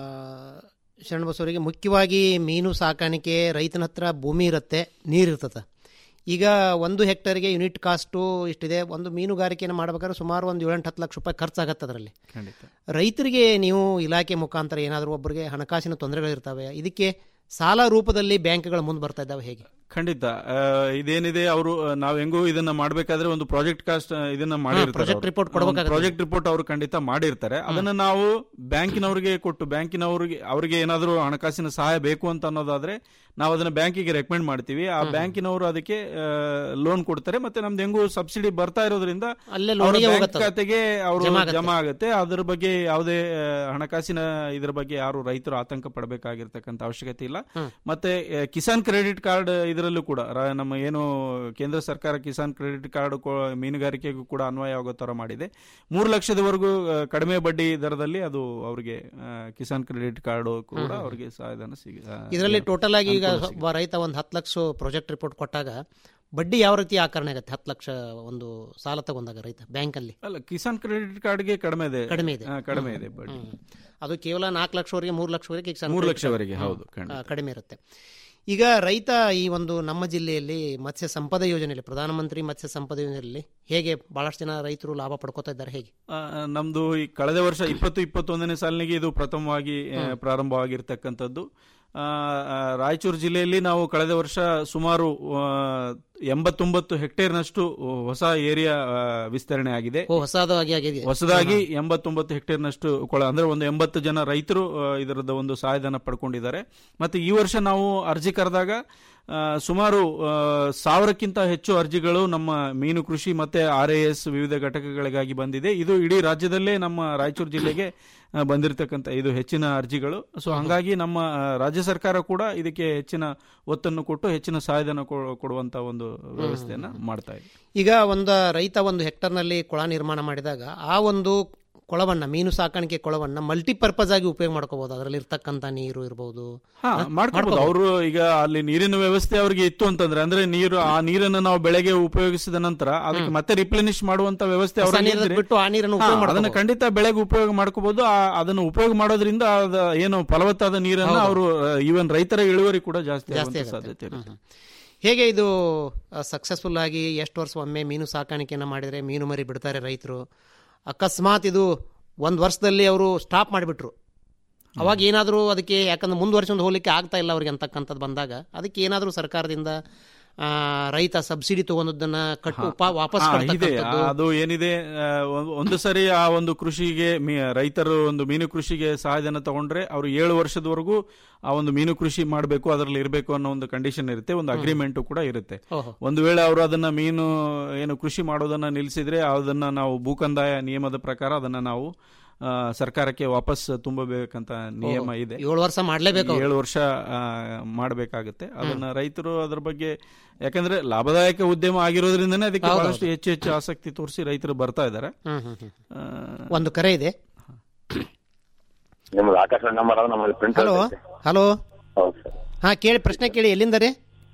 ಶರಣಬಸವರಿಗೆ ಮುಖ್ಯವಾಗಿ ಮೀನು ಸಾಕಾಣಿಕೆ ರೈತನ ಹತ್ರ ಭೂಮಿ ಇರುತ್ತೆ ನೀರಿರ್ತದೆ ಈಗ ಒಂದು ಹೆಕ್ಟರ್ಗೆ ಯೂನಿಟ್ ಕಾಸ್ಟು ಇಷ್ಟಿದೆ ಒಂದು ಮೀನುಗಾರಿಕೆಯನ್ನು ಮಾಡ್ಬೇಕಾದ್ರೆ ಸುಮಾರು ಒಂದು ಏಳೆಂಟು ಹತ್ತು ಲಕ್ಷ ರೂಪಾಯಿ ಖರ್ಚಾಗತ್ತೆ ಅದರಲ್ಲಿ ಖಂಡಿತ ರೈತರಿಗೆ ನೀವು ಇಲಾಖೆ ಮುಖಾಂತರ ಏನಾದರೂ ಒಬ್ಬರಿಗೆ ಹಣಕಾಸಿನ ತೊಂದರೆಗಳಿರ್ತವೆ ಇದಕ್ಕೆ ಸಾಲ ರೂಪದಲ್ಲಿ ಬ್ಯಾಂಕ್ಗಳು ಮುಂದೆ ಬರ್ತಾ ಇದ್ದಾವೆ ಹೇಗೆ ಖಂಡಿತ ಆ, ಇದೇನಿದೆ ಅವರು ನಾವ್ ಹೆಂಗೂ ಇದನ್ನ ಮಾಡ್ಬೇಕಾದ್ರೆ ಒಂದು ಪ್ರಾಜೆಕ್ಟ್ ಕಾಸ್ಟ್ ಇದನ್ನ project report ಕೊಡ್ಬೇಕಾಗತ್ತೆ. ಪ್ರಾಜೆಕ್ಟ್ ರಿಪೋರ್ಟ್ ಅವರು ಖಂಡಿತ ಮಾಡಿರ್ತಾರೆ ಅದನ್ನ ನಾವು ಬ್ಯಾಂಕಿನವರಿಗೆ ಕೊಟ್ಟು ಬ್ಯಾಂಕಿನವರಿಗೆ ಅವರಿಗೆ ಏನಾದರೂ ಹಣಕಾಸಿನ ಸಹಾಯ ಬೇಕು ಅಂತ ಅನ್ನೋದಾದ್ರೆ ನಾವು ಅದನ್ನ ಬ್ಯಾಂಕಿಗೆ ರೆಕಮೆಂಡ್ ಮಾಡ್ತೀವಿ ಆ ಬ್ಯಾಂಕಿನವರು ಅದಕ್ಕೆ ಲೋನ್ ಕೊಡ್ತಾರೆ ಮತ್ತೆ ನಮ್ದು ಹೆಂಗೂ ಸಬ್ಸಿಡಿ ಬರ್ತಾ ಇರೋದ್ರಿಂದ ಅಲ್ಲೇ ಅವ್ರ ಲೋನಿಗೆ ಬ್ಯಾಂಕ್ ಹೋಗುತ್ತೆ ಅದು. ಖಾತೆಗೆ ಅವರು ಜಮಾ ಆಗತ್ತೆ. ಜಮಾ ಆಗುತ್ತೆ ಅದ್ರ ಬಗ್ಗೆ ಯಾವುದೇ ಆ, ಹಣಕಾಸಿನ ಇದ್ರ ಬಗ್ಗೆ ಯಾರು ರೈತರು ಆತಂಕ ಪಡಬೇಕಾಗಿರ್ತಕ್ಕಂಥ ಅವಶ್ಯಕತೆ ಇಲ್ಲ ಮತ್ತೆ ಆ, ಕಿಸಾನ್ ಕ್ರೆಡಿಟ್ ಕಾರ್ಡ್ ಇದರಲ್ಲೂ ಕೂಡ ರ- ನಮ್ಮ ಏನು ಕೇಂದ್ರ ಸರ್ಕಾರ ಕಿಸಾನ್ ಕ್ರೆಡಿಟ್ ಕಾರ್ಡ್ ಕೊ- ಮೀನುಗಾರಿಕೆಗೂ ಕೂಡ ಅನ್ವಯ ಆಗೋ ತರ ಮಾಡಿದೆ ಮೂರು ಲಕ್ಷದವರೆಗೂ ಆ, ಕಡಿಮೆ ಬಡ್ಡಿ ದರದಲ್ಲಿ ಅದು ಅವರಿಗೆ ಕಿಸಾನ್ ಕ್ರೆಡಿಟ್ ಕಾರ್ಡ್ ಕೂಡ ಹ್ಮ್. ಅವರಿಗೆ ಸಹಾಯಧನ ಸಿಗ ಆ, ಇದರಲ್ಲಿ ಟೋಟಲ್ ಆಗಿ ಈಗ ಅನುಕೂಲ ಸಿಗುತ್ತೆ. ಒಬ್ಬ ರೈತ ಒಂದು ಹತ್ತು ಲಕ್ಷ ಪ್ರಾಜೆಕ್ಟ್ ರಿಪೋರ್ಟ್ ಕೊಟ್ಟಾಗ ಬಡ್ಡಿ ಯಾವ ರೀತಿ ಆಕರಣೆ ಆಗುತ್ತೆ ಹತ್ತು ಲಕ್ಷ ಒಂದು ಸಾಲ ತಗೊಂಡಾಗ ರೈತ ಬ್ಯಾಂಕಲ್ಲಿ ಅಲ್ಲ ಕಿಸಾನ್ ಕ್ರೆಡಿಟ್ ಕಾರ್ಡ್ಗೆ ಕಡಿಮೆ ಇದೆ ಕಡಿಮೆ ಇದೆ ಆ, ಕಡಿಮೆ ಹ್ಮ್. ಇದೆ ಬಡ್ಡಿ ಹ್ಮ್. ಅದು ಕೇವಲ ನಾಲ್ಕು ಲಕ್ಷವರೆಗೆ ಮೂರು ಲಕ್ಷವರೆಗೆ ಕಿಸಾನ್ ಮೂರು ಕ್ರೆಡಿಟ್ ಲಕ್ಷವರೆಗೆ, ಕಾರ್ಡ್. ಹೌದು, ಹ್ಮ್. ಖಂಡಿತ. ಆ, ಕಡಿಮೆ ಇರುತ್ತೆ ಈಗ ರೈತ ಈ ಒಂದು ನಮ್ಮ ಜಿಲ್ಲೆಯಲ್ಲಿ ಮತ್ಸ್ಯ ಸಂಪದ ಯೋಜನೆಯಲ್ಲಿ ಪ್ರಧಾನಮಂತ್ರಿ ಮತ್ಸ್ಯ ಸಂಪದ ಯೋಜನೆಯಲ್ಲಿ ಹೇಗೆ ಬಹಳಷ್ಟು ಜನ ರೈತರು ಲಾಭ ಪಡ್ಕೋತಾ ಇದ್ದಾರೆ ಹೇಗೆ ಆ, ನಮ್ದು ಈ ಕಳೆದ ವರ್ಷ ಇಪ್ಪತ್ತು ಇಪ್ಪತ್ತೊಂದನೇ ಸಾಲಿನಿಗೆ ಇದು ಪ್ರಥಮವಾಗಿ ಆ, ಪ್ರಾರಂಭವಾಗಿರ್ತಕ್ಕಂಥದ್ದು ಆ, ಆ, ರಾಯಚೂರು ಜಿಲ್ಲೆಯಲ್ಲಿ ನಾವು ಕಳೆದ ವರ್ಷ ಸುಮಾರು ಆ, ಎಂಬತ್ತೊಂಬತ್ತು ಹೆಕ್ಟೇರ್ನಷ್ಟು ಹೊಸ ಏರಿಯಾ ಆ, ವಿಸ್ತರಣೆ ಆಗಿದೆ ಓ ಹೊಸದಾಗಿ ಆಗಿದೆ ಹೊಸದಾಗಿ ಎಂಬತ್ತೊಂಬತ್ತು ಹೆಕ್ಟೇರ್ನಷ್ಟು ಕೊಳ ಅಂದ್ರೆ ಒಂದು ಎಂಬತ್ತು ಜನ ರೈತರು ಆ, ಇದರದ ಒಂದು ಸಹಾಯಧನ ಪಡ್ಕೊಂಡಿದ್ದಾರೆ ಮತ್ತೆ ಈ ವರ್ಷ ನಾವು ಅರ್ಜಿ ಕರೆದಾಗ ಆ, ಸುಮಾರು ಆ, ಸಾವಿರಕ್ಕಿಂತ ಹೆಚ್ಚು ಅರ್ಜಿಗಳು ನಮ್ಮ ಮೀನು ಕೃಷಿ ಮತ್ತೆ ಆರ್ ಎಸ್ ವಿವಿಧ ಘಟಕಗಳಿಗಾಗಿ ಬಂದಿದೆ ಇದು ಇಡೀ ರಾಜ್ಯದಲ್ಲೇ ನಮ್ಮ ರಾಯಚೂರು ಜಿಲ್ಲೆಗೆ ಆ, ಬಂದಿರತಕ್ಕಂಥ ಇದು ಹೆಚ್ಚಿನ ಅರ್ಜಿಗಳು ಸೊ ಹಂಗಾಗಿ ನಮ್ಮ ಆ, ರಾಜ್ಯ ಸರ್ಕಾರ ಕೂಡ ಇದಕ್ಕೆ ಹೆಚ್ಚಿನ ಒತ್ತನ್ನು ಕೊಟ್ಟು ಹೆಚ್ಚಿನ ಸಹಾಯಧನ ಕೊ- ಕೊಡುವಂತ ಒಂದು ವ್ಯವಸ್ಥೆಯನ್ನ ಮಾಡ್ತಾ ಇದೆ ಈಗ ಒಂದು ರೈತ ಒಂದು ಹೆಕ್ಟರ್ನಲ್ಲಿ ಕೊಳ ನಿರ್ಮಾಣ ಮಾಡಿದಾಗ ಆ ಒಂದು ಕೊಳವನ್ನ ಮೀನು ಸಾಕಾಣಿಕೆ ಕೊಳವನ್ನ ಮಲ್ಟಿಪರ್ಪಸ್ ಆಗಿ ಉಪಯೋಗ ಮಾಡ್ಕೋಬಹುದು ಅದರಲ್ಲಿ ಇರ್ತಕ್ಕಂಥ ನೀರು ಇರಬಹುದು ಹಾ ಮಾಡ್ಕೋಬಹುದು ಅವರು ಈಗ ಅಲ್ಲಿ ನೀರಿನ ವ್ಯವಸ್ಥೆ ಅವ್ರಿಗೆ ಇತ್ತು ಅಂತಂದ್ರೆ ಅಂದ್ರೆ ನೀರು ಆ ನೀರನ್ನು ನಾವು ಬೆಳೆಗೆ ಉಪಯೋಗಿಸಿದ ನಂತರ ಅದಕ್ಕೆ ಮತ್ತೆ ರಿಪ್ಲೆನಿಶ್ ಮಾಡುವಂತ ವ್ಯವಸ್ಥೆ ಹೊಸ ಅವ್ರಿಗೆ ನೀರನ್ನ ಇದ್ರೆ- ಬಿಟ್ಟು ಆ ನೀರನ್ನು ಹಾ, ಉಪಯೋಗ ಅದನ್ನ ಮಾಡ್ಕೋಬಹುದು. ಖಂಡಿತ ಬೆಳೆಗೆ ಉಪಯೋಗ ಮಾಡ್ಕೋಬಹುದು ಆ- ಅದನ್ನು ಉಪಯೋಗ ಮಾಡೋದ್ರಿಂದ ಅದ ಏನು ಫಲವತ್ತಾದ ನೀರನ್ನ ಹೌದು. ಅವರು ಈವನ್ ರೈತರ ಇಳುವರಿ ಕೂಡ ಜಾಸ್ತಿ ಜಾಸ್ತಿ ಆಗುವಂತ ಆಗುತ್ತೆ. ಸಾಧ್ಯತೆ ಇರುತ್ತೆ ಹೇಗೆ ಇದು ಸಕ್ಸಸ್ಫುಲ್ ಆಗಿ ಎಷ್ಟು ವರ್ಷ ಒಮ್ಮೆ ಮೀನು ಸಾಕಾಣಿಕೆಯನ್ನು ಮಾಡಿದರೆ ಮೀನು ಮರಿ ಬಿಡ್ತಾರೆ ರೈತರು ಅಕಸ್ಮಾತ್ ಇದು ಒಂದು ವರ್ಷದಲ್ಲಿ ಅವರು ಸ್ಟಾಪ್ ಮಾಡಿಬಿಟ್ರು ಅವಾಗ ಏನಾದರೂ ಅದಕ್ಕೆ ಯಾಕಂದ್ರೆ ಮುಂದುವರ್ಸ್ಕೊಂಡು ಹೋಗ್ಲಿಕ್ಕೆ ಆಗ್ತಾ ಇಲ್ಲ ಅವ್ರಿಗೆ ಅಂತಕ್ಕಂಥದ್ದು ಬಂದಾಗ ಅದಕ್ಕೆ ಏನಾದರೂ ಸರ್ಕಾರದಿಂದ ಆ, ರೈತ ಸಬ್ಸಿಡಿ ತಗೊಂಡದನ್ನ ಕಟ್ಟು ಉಪ- ವಾಪಸ್ ಹಾ, ಇದೆ ಕಟ್ತಕ್ಕಂಥದ್ದು. ಅದು ಏನಿದೆ ಆ, ಒಂದ್- ಒಂದು ಸರಿ ಆ ಒಂದು ಕೃಷಿಗೆ ಮೀ- ರೈತರು ಒಂದು ಮೀನು ಕೃಷಿಗೆ ಸಹಾಯಧನ ತಗೊಂಡ್ರೆ ಅವರು ಏಳು ವರ್ಷದವರೆಗೂ ಆ ಒಂದು ಮೀನು ಕೃಷಿ ಮಾಡಬೇಕು ಅದರಲ್ಲಿ ಇರಬೇಕು ಅನ್ನೋ ಒಂದು ಕಂಡೀಷನ್ ಇರುತ್ತೆ ಒಂದು ಹ್ಮ್. ಅಗ್ರಿಮೆಂಟ್ ಕೂಡ ಇರುತ್ತೆ ಓಹೋ. ಒಂದು ವೇಳೆ ಅವರು ಅದನ್ನ ಮೀನು ಏನು ಕೃಷಿ ಮಾಡೋದನ್ನ ನಿಲ್ಲಿಸಿದ್ರೆ ಅದನ್ನ ನಾವು ಭೂಕಂದಾಯ ನಿಯಮದ ಪ್ರಕಾರ ಅದನ್ನ ನಾವು ಆ, ಸರ್ಕಾರಕ್ಕೆ ವಾಪಸ್ ತುಂಬಬೇಕಂತ ನಿಯಮ ಓಹೋ. ಇದೆ ಏಳು ವರ್ಷ ಮಾಡ್ಲೇಬೇಕು ಅವ್ರು. ಏಳು ವರ್ಷ ಮಾಡಬೇಕಾಗುತ್ತೆ ಅದನ್ನ ರೈತರು ಅದ್ರ ಬಗ್ಗೆ ಯಾಕಂದ್ರೆ ಲಾಭದಾಯಕ ಉದ್ಯಮ ಆಗಿರೋದ್ರಿಂದನೇ ಅದಕ್ಕೆ ಹೌದು, ಬಹಳಷ್ಟು ಹೌದು. ಹೆಚ್ಚು ಹೆಚ್ಚು ಆಸಕ್ತಿ ತೋರಿಸಿ ರೈತರು ಬರ್ತಾ ಇದ್ದಾರೆ ಹ್ಮ್, ಹ್ಮ್, ಹ್ಮ್. ಆ, ಒಂದು ಕರೆ ಇದೆ ನಿಮ್ದು ಆಕಾಶವಾಣಿ ನಂಬರ್ ಅದು ನಮ್ಮಲ್ಲಿ ಪ್ರಿಂಟ್ ಹಲೋ ಹಲೋ ಹೌದು ಸರ್ ಹಾ ಕೇಳಿ ಪ್ರಶ್ನೆ ಕೇಳಿ ಎಲ್ಲಿಂದ ರೀ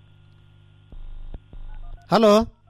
ಹಲೋ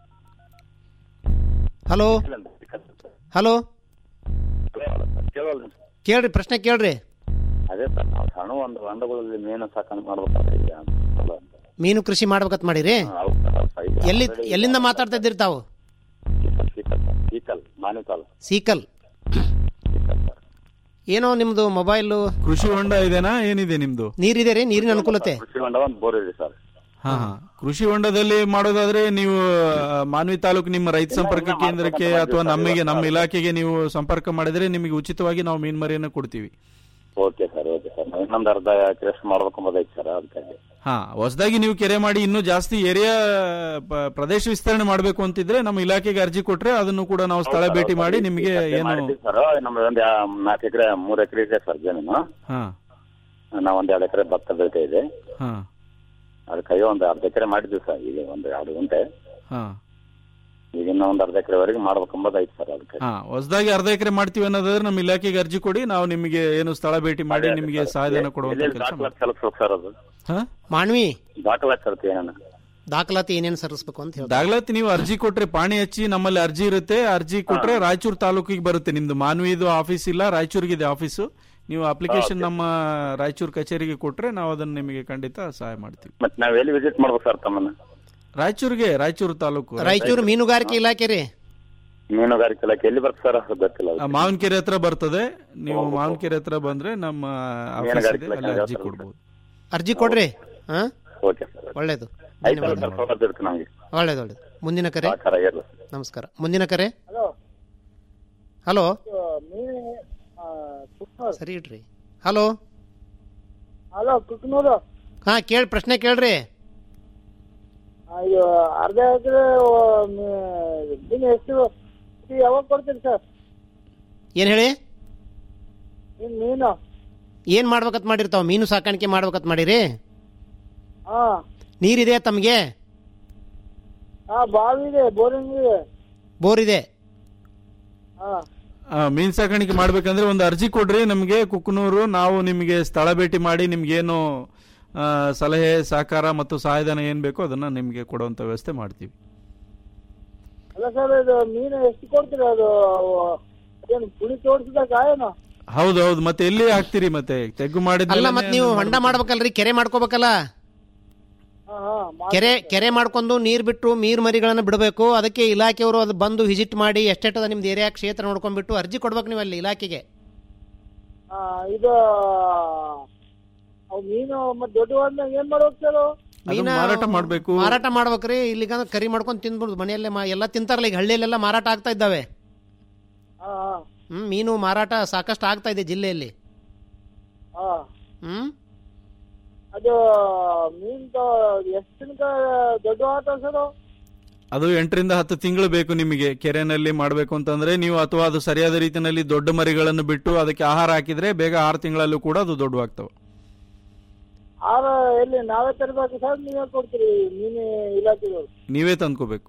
ಹಲೋ ಹಲೋ ಕೇಳಲ್ಲ ಕೇಳ್ರಿ ಪ್ರಶ್ನೆ ಕೇಳ್ರಿ ಅದೇ ಸರ್ ನಾವು ಸಣ್ಣ ಒಂದು ಹೊಂಡಗಳಲ್ಲಿ ಮೀನು ಸಾಕಣೆ ಮಾಡ್ಬೇಕಾದ್ರೆ ಈಗ ಅಲ್ಲ ಅಂತ. ಮೀನು ಕೃಷಿ ಮಾಡ್ಬೇಕಂತ ಮಾಡಿರಿ ಹೌದು ಸರ್ ಹೌದು ಸರ್. ಈಗ ಎಲ್ಲಿ already ಎಲ್ಲಿಂದ ಮಾತಾಡ್ತಾ ಇದ್ದೀರಿ ತಾವು ಸೀಕಲ್ ಸೀಕಲ್ ಸರ್. ಸೀಕಲ್ ಮಾನಿಕಲ್ ಸೀಕಲ್ ಏನೋ ನಿಮ್ದು ಮೊಬೈಲು ಕೃಷಿ ಹೊಂಡ ಇದೆನಾ ಏನಿದೆ ನಿಮ್ದು ನೀರಿದೆ ರೀ ನೀರಿನ ಅನುಕೂಲತೆ ಕೃಷಿ ಹೊಂಡ ಒಂದು ಬೋರ್ ಇದೆ ಸರ್ ಹಾ ಹಾ ಕೃಷಿ ಹೊಂಡದಲ್ಲಿ ಮಾಡೋದಾದ್ರೆ ನೀವು ಆ, ಮಾನ್ವಿ ತಾಲೂಕು ನಿಮ್ಮ ರೈತ ಸಂಪರ್ಕ ಕೇಂದ್ರಕ್ಕೆ ಅಥವಾ ನಮಗೆ ನಮ್ಮ ಇಲಾಖೆಗೆ ನೀವು ಸಂಪರ್ಕ ಮಾಡಿದ್ರೆ ನಿಮಗೆ ಉಚಿತವಾಗಿ ನಾವು ಮೀನ್ಮರಿಯನ್ನು ಕೊಡ್ತೀವಿ ಓಕೆ ಸರ್ ಓಕೆ ಸರ್ ನಾವು ಇನ್ನೊಂದು ಅರ್ಧ ಎಕರೆ ಮಾಡ್ಬೇಕು ಅಂಬೋದೈತೆ ಸರ್ ಅದಕ್ಕಾಗಿ ಹಾ ಹೊಸದಾಗಿ ನೀವು ಕೆರೆ ಮಾಡಿ ಇನ್ನೂ ಜಾಸ್ತಿ ಏರಿಯಾ ಪ- ಪ್ರದೇಶ ವಿಸ್ತರಣೆ ಮಾಡಬೇಕು ಅಂತಿದ್ರೆ ನಮ್ಮ ಇಲಾಖೆಗೆ ಅರ್ಜಿ ಕೊಟ್ರೆ ಅದನ್ನು ಕೂಡ ನಾವು ಸ್ಥಳ ಭೇಟಿ ಮಾಡಿ ನಿಮಗೆ ಏನು ಸರ್ ನಮ್ದು ಒಂದು ನಾಲ್ಕು ಎಕರೆ ಮೂರು ಎಕರೆ ಇದೆ ಸರ್ ಜಮೀನು ಹಾ ನಾವು ಒಂದ್ ಎರಡು ಎಕರೆ ಭತ್ತ ಬೆಳಿತಾ ಇದೆ ಹಾ ಅದಕ್ಕಾಗಿ ಒಂದು ಅರ್ಧ ಎಕರೆ ಮಾಡಿದ್ವಿ ಸರ್ ಈಗ ಒಂದು ಎರಡು ಗಂಟೆ ಹಾ ಈಗ ಇನ್ನೂ ಒಂದು ಅರ್ಧ ಎಕರೆವರೆಗೆ ಮಾಡ್ಬೇಕಂಬೋದೈತೆ ಸರ್ ಅದಕ್ಕೆ ಹಾ ಹೊಸದಾಗಿ ಅರ್ಧ ಎಕರೆ ಮಾಡ್ತೀವಿ ಅನ್ನೋದಾದ್ರೆ ನಮ್ಮ ಇಲಾಖೆಗೆ ಅರ್ಜಿ ಕೊಡಿ ನಾವು ನಿಮಗೆ ಏನು ಸ್ಥಳ ಭೇಟಿ ಮಾಡಿ ನಿಮಗೆ ಸಹಾಯಧನ ಕೊಡುವಂತ ಕೆಲಸ ದಾಖಲಾತಿ ಸಲ್ಲಿಸ್ಬೇಕು ಸರ್ ಅದು ಹಾ ಮಾನ್ವಿ ದಾಖಲಾತಿ ಸಲ್ತಿ ಏನೇನು ದಾಖಲಾತಿ ಏನೇನು ಸಲ್ಲಿಸ್ಬೇಕು ಅಂತ ಹೇಳಿ ದಾಖಲಾತಿ ನೀವು ಅರ್ಜಿ ಕೊಟ್ರೆ ಪಾಣಿ ಹಚ್ಚಿ ನಮ್ಮಲ್ಲಿ ಅರ್ಜಿ ಇರುತ್ತೆ ಅರ್ಜಿ ಕೊಟ್ರೆ ರಾಯಚೂರು ತಾಲೂಕಿಗೆ ಬರುತ್ತೆ ನಿಮ್ದು ಮಾನ್ವಿದು ಆಫೀಸ್ ಇಲ್ಲ ರಾಯಚೂರಿಗಿದೆ ಆಫೀಸು ನೀವು ಅಪ್ಲಿಕೇಶನ್ ನಮ್ಮ ರಾಯಚೂರು ಕಚೇರಿಗೆ ಕೊಟ್ರೆ ನಾವು ಅದನ್ನ ನಿಮಗೆ ಖಂಡಿತ ಸಹಾಯ ಮಾಡ್ತೀವಿ ಮತ್ತೆ ನಾವ್ ಎಲ್ಲಿ ವಿಸಿಟ್ ಮಾಡ್ಬೇಕು ಸರ್ ತಮ್ಮನ್ನ ರಾಯಚೂರಿಗೆ ರಾಯಚೂರು ತಾಲೂಕು ರಾಯಚೂರು ಮೀನುಗಾರಿಕೆ ಇಲಾಖೆ ರೀ ಮೀನುಗಾರಿಕೆ ಇಲಾಖೆ ಎಲ್ಲಿ ಬರ್ತದೆ ಸರ್ ಅದು ಗೊತ್ತಿಲ್ಲ ಆ, ಮಾವಿನಕೆರೆ ಹತ್ರ ಬರ್ತದೆ ನೀವು ಮಾವಿನಕೆರೆ ಹತ್ರ ಬಂದ್ರೆ ನಮ್ಮ ಆಫೀಸ್ ಮೀನುಗಾರಿಕೆ ಇದೆ ಅಲ್ಲಿ ಇಲಾಖೆ ಅರ್ಜಿ ಯಾವ ಕೊಡ್ಬೋದು ಅರ್ಜಿ ಕೊಡ್ರಿ ಹಾ ಓಕೆ ಸರ್ ಒಳ್ಳೇದು ಐದು ಸರ್ ಸೌಲಭ್ಯ ಇರುತ್ತೆ ನಮಗೆ ಒಳ್ಳೇದು ಒಳ್ಳೇದು ಮುಂದಿನ ಕರೆ ಸಹಕಾರ ಇರಲಿ ನಮಸ್ಕಾರ ಮುಂದಿನ ಕರೆ ಹಲೋ ಸರಿ ಇಡ್ರಿ ಹಲೋ ಹಲೋ ಕುಕ್ನೂರು ಹಾ ಕೇಳಿ ಪ್ರಶ್ನೆ ಕೇಳ್ರಿ ಇದು ಅರ್ಧ ಎಕರೆ ದಿನ ಎಷ್ಟು ಇದು ಯಾವಾಗ ಕೊಡ್ತೀರಿ ಸರ್ ಏನ್ ಹೇಳಿ ಇನ್ ಮೀನು ಏನ್ ಮಾಡ್ಬೇಕಂತ ಮಾಡಿರ್ತಾವ ಮೀನು ಸಾಕಾಣಿಕೆ ಮಾಡ್ಬೇಕಂತ ಮಾಡಿರಿ ಹಾ ನೀರಿದೆ ತಮಗೆ ಹಾ ಬಾವಿ ಇದೆ ಬೋರಿಂಗ್ ಇದೆ ಬೋರ್ ಇದೆ ಹಾ ಆ, ಮೀನ್ ಸಾಕಾಣಿಕೆ ಮಾಡ್ಬೇಕಂದ್ರೆ ಒಂದು ಅರ್ಜಿ ಕೊಡ್ರಿ ನಮಗೆ ಕುಕ್ಕನೂರು ನಾವು ನಿಮಗೆ ಸ್ಥಳ ಭೇಟಿ ಮಾಡಿ ನಿಮ್ಗೇನು ಆ, ಸಲಹೆ ಸಹಕಾರ ಮತ್ತು ಸಹಾಯಧನ ಏನ್ ಬೇಕೋ ಅದನ್ನ ನಿಮಗೆ ಕೊಡುವಂತ ವ್ಯವಸ್ಥೆ ಮಾಡ್ತೀವಿ ಅಲ್ಲ ಸರ್ ಇದು ಮೀನು ಎಷ್ಟು ಕೊಡ್ತೀರಿ ಅದು ಏನು ಪುಳಿ ತೋರಿಸಿದಾಗ ಏನು ಹೌದು ಹೌದು ಮತ್ತೆ ಎಲ್ಲಿ ಹಾಕ್ತೀರಿ ಮತ್ತೆ ತೆಗ್ಗು ಅಲ್ಲ ಮಾಡಿದ್ಮೇಲೆ ಮತ್ ನೀವು ಹೊಂಡ ಮಾಡ್ಬೇಕಲ್ರಿ ಕೆರೆ ಮಾಡ್ಕೋಬೇಕಲ್ಲ ಹಾ ಹಾ ಕೆರೆ ಕೆರೆ ಮಾಡ್ಕೊಂಡು ನೀರ್ ಬಿಟ್ಟು ನೀರ್ ಮರಿಗಳನ್ನ ಬಿಡಬೇಕು ಅದಕ್ಕೆ ಇಲಾಖೆಯವರು ಅದು ಬಂದು ವಿಸಿಟ್ ಮಾಡಿ ಎಷ್ಟೆಷ್ಟದ ನಿಮ್ದು ಏರಿಯಾ ಕ್ಷೇತ್ರ ನೋಡ್ಕೊಂಡ್ಬಿಟ್ಟು ಅರ್ಜಿ ಕೊಡ್ಬೇಕು ನೀವು ಅಲ್ಲಿ ಇಲಾಖೆಗೆ ಆ, ಇದು ಅವು ಮೀನು ಮತ್ತೆ ದೊಡ್ಡವಾದ್ಮೇಲೆ ಏನ್ ಮಾಡ್ಬೇಕು ಸರ್ ಅದನ್ನ ಮಾರಾಟ ಮಾಡ್ಬೇಕು ಮಾರಾಟ ಮಾಡ್ಬೇಕ್ರಿ ಇಲ್ಲಿಗ ಕರಿ ಮಾಡ್ಕೊಂಡು ತಿಂದ್ಬಿಡುದು ಮನೆಯಲ್ಲೇ ಮಾ- ಎಲ್ಲ ತಿಂತಾರಲ್ಲ ಈಗ ಹಳ್ಳಿಯಲ್ಲೆಲ್ಲ ಮಾರಾಟ ಆಗ್ತಾ ಇದ್ದಾವೆ ಹಾ ಹಾ ಹ್ಮ್ ಮೀನು ಮಾರಾಟ ಸಾಕಷ್ಟು ಆಗ್ತಾ ಇದೆ ಜಿಲ್ಲೆಯಲ್ಲಿ ಹಾ ಹ್ಮ್ ಅದು ಮೀನ್ ಎಷ್ಟು ತನಕ ದೊಡ್ಡ ಆತ ಸರ್ ಅದು ಎಂಟರಿಂದ ಹತ್ತು ತಿಂಗಳು ಬೇಕು ನಿಮಗೆ ಕೆರೆನಲ್ಲಿ ಮಾಡಬೇಕು ಅಂತಂದ್ರೆ ನೀವು ಅಥವಾ ಅದು ಸರಿಯಾದ ರೀತಿಯಲ್ಲಿ ದೊಡ್ಡ ಮರಿಗಳನ್ನು ಬಿಟ್ಟು ಅದಕ್ಕೆ ಆಹಾರ ಹಾಕಿದ್ರೆ ಬೇಗ ಆರು ತಿಂಗಳಲ್ಲೂ ಕೂಡ ಅದು ದೊಡ್ಡವಾಗ್ತವೆ ಆರ ಎಲ್ಲಿ ನಾವೇ ತರಬೇಕು ಸರ್ ನೀವೇ ಕೊಡ್ತೀರಿ ಮೀನು ಇಲಾಖೆದವ್ರು ನೀವೇ ತಂದ್ಕೋಬೇಕು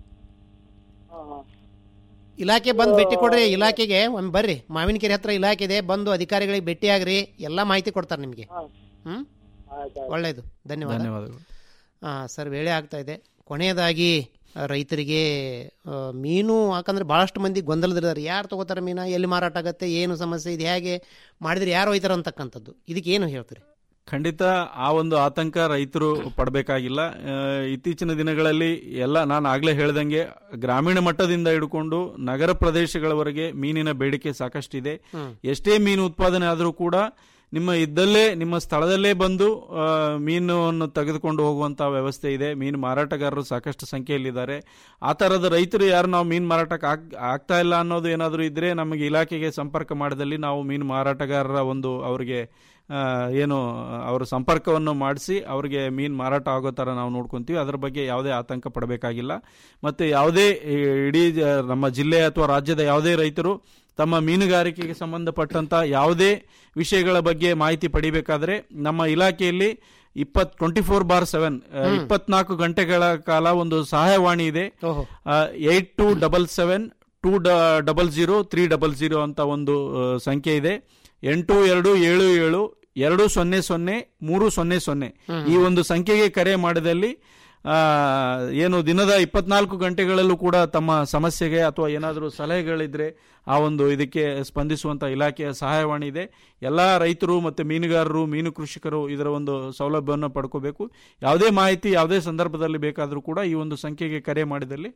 ಹಾ ಹಾ ಇಲಾಖೆ ಬಂದು ಭೇಟಿ ಕೊಡ್ರಿ ಇಲಾಖೆಗೆ ಒಮ್ಮೆ ಬರ್ರಿ ಮಾವಿನಕೆರೆ ಹತ್ರ ಇಲಾಖೆ ಇದೆ ಬಂದು ಅಧಿಕಾರಿಗಳಿಗೆ ಭೇಟಿ ಆಗ್ರಿ ಎಲ್ಲ ಮಾಹಿತಿ ಕೊಡ್ತಾರೆ ನಿಮಗೆ ಹ್ಮ್ ಒಳ್ಳೇದು ಧನ್ಯವಾದ ಧನ್ಯವಾದಗಳು ಆ, ಸರ್ ವೇಳೆ ಆಗ್ತಾ ಇದೆ ಕೊನೆಯದಾಗಿ ಆ, ರೈತರಿಗೆ ಆ, ಮೀನು ಯಾಕಂದ್ರೆ ಬಹಳಷ್ಟು ಮಂದಿ ಗೊಂದಲದಿದ್ದಾರೆ ಯಾರು ತಗೋತಾರೆ ಮೀನ ಎಲ್ಲಿ ಮಾರಾಟ ಆಗತ್ತೆ ಏನು ಸಮಸ್ಯೆ ಇದು ಹೇಗೆ ಮಾಡಿದ್ರೆ ಯಾರು ಹೋಯ್ತಾರೆ ಅಂತಕ್ಕಂಥದ್ದು ಇದಕ್ಕೆ ಏನು ಹೇಳ್ತೀರಿ ಖಂಡಿತ ಆ ಒಂದು ಆತಂಕ ರೈತರು ಪಡಬೇಕಾಗಿಲ್ಲ ಆ, ಇತ್ತೀಚಿನ ದಿನಗಳಲ್ಲಿ ಎಲ್ಲ ನಾನು ಆಗ್ಲೇ ಹೇಳ್ದಂಗೆ ಗ್ರಾಮೀಣ ಮಟ್ಟದಿಂದ ಹಿಡ್ಕೊಂಡು ನಗರ ಪ್ರದೇಶಗಳವರೆಗೆ ಮೀನಿನ ಬೇಡಿಕೆ ಸಾಕಷ್ಟಿದೆ ಹ್ಮ್. ಎಷ್ಟೇ ಮೀನು ಉತ್ಪಾದನೆ ಆದರೂ ಕೂಡ ನಿಮ್ಮ ಇದ್ದಲ್ಲೇ ನಿಮ್ಮ ಸ್ಥಳದಲ್ಲೇ ಬಂದು ಆ, ಮೀನನ್ನು ತೆಗೆದುಕೊಂಡು ಹೋಗುವಂತ ವ್ಯವಸ್ಥೆ ಇದೆ ಮೀನು ಮಾರಾಟಗಾರರು ಸಾಕಷ್ಟು ಸಂಖ್ಯೆಯಲ್ಲಿದ್ದಾರೆ ಆ ಥರದ ರೈತರು ಯಾರು ನಾವು ಮೀನು ಮಾರಾಟಕ್ಕೆ ಆಗ್ ಆಗ್ತಾ ಇಲ್ಲ ಅನ್ನೋದು ಏನಾದರೂ ಇದ್ರೆ ನಮಗೆ ಇಲಾಖೆಗೆ ಸಂಪರ್ಕ ಮಾಡಿದಲ್ಲಿ ನಾವು ಮೀನು ಮಾರಾಟಗಾರರ ಒಂದು ಅವರಿಗೆ ಆ, ಏನು ಅವರ ಸಂಪರ್ಕವನ್ನು ಮಾಡಿಸಿ ಅವರಿಗೆ ಮೀನು ಮಾರಾಟ ಆಗೋ ಥರ ನಾವು ನೋಡ್ಕೊಂತೀವಿ ಅದರ ಬಗ್ಗೆ ಯಾವುದೇ ಆತಂಕ ಪಡಬೇಕಾಗಿಲ್ಲ ಮತ್ತು ಯಾವುದೇ ಈ ಇಡೀ ಜ- ನಮ್ಮ ಜಿಲ್ಲೆ ಅಥವಾ ರಾಜ್ಯದ ಯಾವುದೇ ರೈತರು ತಮ್ಮ ಮೀನುಗಾರಿಕೆಗೆ ಸಂಬಂಧಪಟ್ಟಂತ ಯಾವುದೇ ವಿಷಯಗಳ ಬಗ್ಗೆ ಮಾಹಿತಿ ಪಡಿಬೇಕಾದ್ರೆ ನಮ್ಮ ಇಲಾಖೆಯಲ್ಲಿ ಇಪ್ಪತ್ ಟ್ವೆಂಟಿ ಫೋರ್ ಬಾರ್ ಸೆವೆನ್ ಹ್ಮ್. ಇಪ್ಪತ್ನಾಲ್ಕು ಗಂಟೆಗಳ ಕಾಲ ಒಂದು ಸಹಾಯವಾಣಿ ಇದೆ ಓಹೋ. Eight two double seven two double zero three double zero ಅಂತ ಒಂದು ಆ, ಸಂಖ್ಯೆ ಇದೆ ಎಂಟು ಎರಡು ಏಳು ಏಳು ಎರಡು ಸೊನ್ನೆ ಸೊನ್ನೆ ಮೂರು ಸೊನ್ನೆ ಸೊನ್ನೆ ಹ್ಮ್. ಈ ಒಂದು ಸಂಖ್ಯೆಗೆ ಕರೆ ಮಾಡಿದಲ್ಲಿ ಆ, ಏನು ದಿನದ ಇಪ್ಪತ್ನಾಲ್ಕು ಗಂಟೆಗಳಲ್ಲೂ ಕೂಡ ತಮ್ಮ ಸಮಸ್ಯೆಗೆ ಅಥವಾ ಏನಾದರೂ ಸಲಹೆಗಳಿದ್ರೆ ಆ ಒಂದು ಇದಕ್ಕೆ ಸ್ಪಂದಿಸುವಂತ ಇಲಾಖೆಯ ಸಹಾಯವಾಣಿ ಇದೆ ಎಲ್ಲ ರೈತರು ಮತ್ತು ಮೀನುಗಾರರು ಮೀನು ಕೃಷಿಕರು ಇದರ ಒಂದು ಸೌಲಭ್ಯವನ್ನು ಪಡ್ಕೋಬೇಕು ಯಾವುದೇ ಮಾಹಿತಿ ಯಾವುದೇ ಸಂದರ್ಭದಲ್ಲಿ ಬೇಕಾದರೂ ಕೂಡ ಈ ಒಂದು ಸಂಖ್ಯೆಗೆ ಕರೆ ಮಾಡಿದಲ್ಲಿ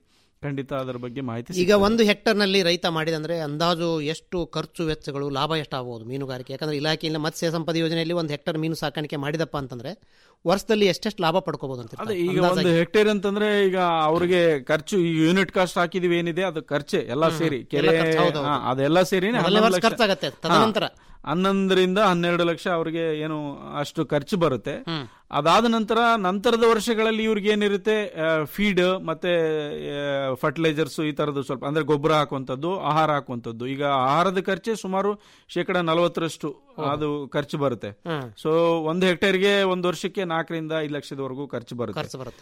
ಖಂಡಿತ ಅದರ ಬಗ್ಗೆ ಮಾಹಿತಿ ಈಗ ಒಂದು ಹೆಕ್ಟರ್ನಲ್ಲಿ ರೈತ ಮಾಡಿದಂದ್ರೆ ಅಂದಾಜು ಎಷ್ಟು ಖರ್ಚು ವೆಚ್ಚಗಳು ಲಾಭ ಎಷ್ಟಾಗಬಹುದು ಮೀನುಗಾರಿಕೆ ಯಾಕಂದ್ರೆ ಇಲಾಖೆಯಿಂದ ಮತ್ಸ್ಯ ಸಂಪದ ಯೋಜನೆಯಲ್ಲಿ ಒಂದು ಹೆಕ್ಟರ್ ಮೀನು ಸಾಕಾಣಿಕೆ ಮಾಡಿದಪ್ಪ ಅಂತಂದ್ರೆ ವರ್ಷದಲ್ಲಿ ಎಷ್ಟೆಷ್ಟು ಲಾಭ ಪಡ್ಕೋಬಹುದು ಅಂತ ಅದೇ ಈಗ ಒಂದು ಹೆಕ್ಟೇರ್ ಅಂತಂದ್ರೆ ಈಗ ಅವ್ರಿಗೆ ಖರ್ಚು ಈ ಯೂನಿಟ್ ಕಾಸ್ಟ್ ಹಾಕಿದೀವಿ ಏನಿದೆ ಅದು ಖರ್ಚೆ ಎಲ್ಲ ಹ್ಮ್. ಸೇರಿ ಎಲ್ಲ ಕೆರೆ ಖರ್ಚು, ಹೌದು, ಹಾ, ಹೌದು. ಅದೆಲ್ಲ ಸೇರಿ ಮೊದಲನೇ ವರ್ಷ ಖರ್ಚಾಗತ್ತೆ, ತದನಂತರ. ಹನ್ನೊಂದರಿಂದ ಹನ್ನೆರಡು ಲಕ್ಷ ಅವ್ರಿಗೆ ಏನು ಅಷ್ಟು ಖರ್ಚು ಬರುತ್ತೆ ಅದಾದ ನಂತರ ನಂತರದ ವರ್ಷಗಳಲ್ಲಿ ಇವ್ರಿಗೆ ಏನಿರುತ್ತೆ ಫೀಡ್ ಮತ್ತೆ ಫರ್ಟಿಲೈಸರ್ಸ್ ಈ ತರದ್ದು ಸ್ವಲ್ಪ ಅಂದ್ರೆ ಗೊಬ್ಬರ ಹಾಕುವಂಥದ್ದು ಆಹಾರ ಹಾಕುವಂಥದ್ದು ಈಗ ಆಹಾರದ ಖರ್ಚೆ ಸುಮಾರು ಶೇಕಡ ನಲವತ್ತರಷ್ಟು ಅದು ಖರ್ಚು ಬರುತ್ತೆ ಹ್ಮ್. ಸೊ ಒಂದು ಹೆಕ್ಟೇರ್ಗೆ ಒಂದು ವರ್ಷಕ್ಕೆ ನಾಲ್ಕರಿಂದ ಐದು ಲಕ್ಷದವರೆಗೂ ಖರ್ಚು ಖರ್ಚು ಬರುತ್ತೆ ಬರುತ್ತೆ.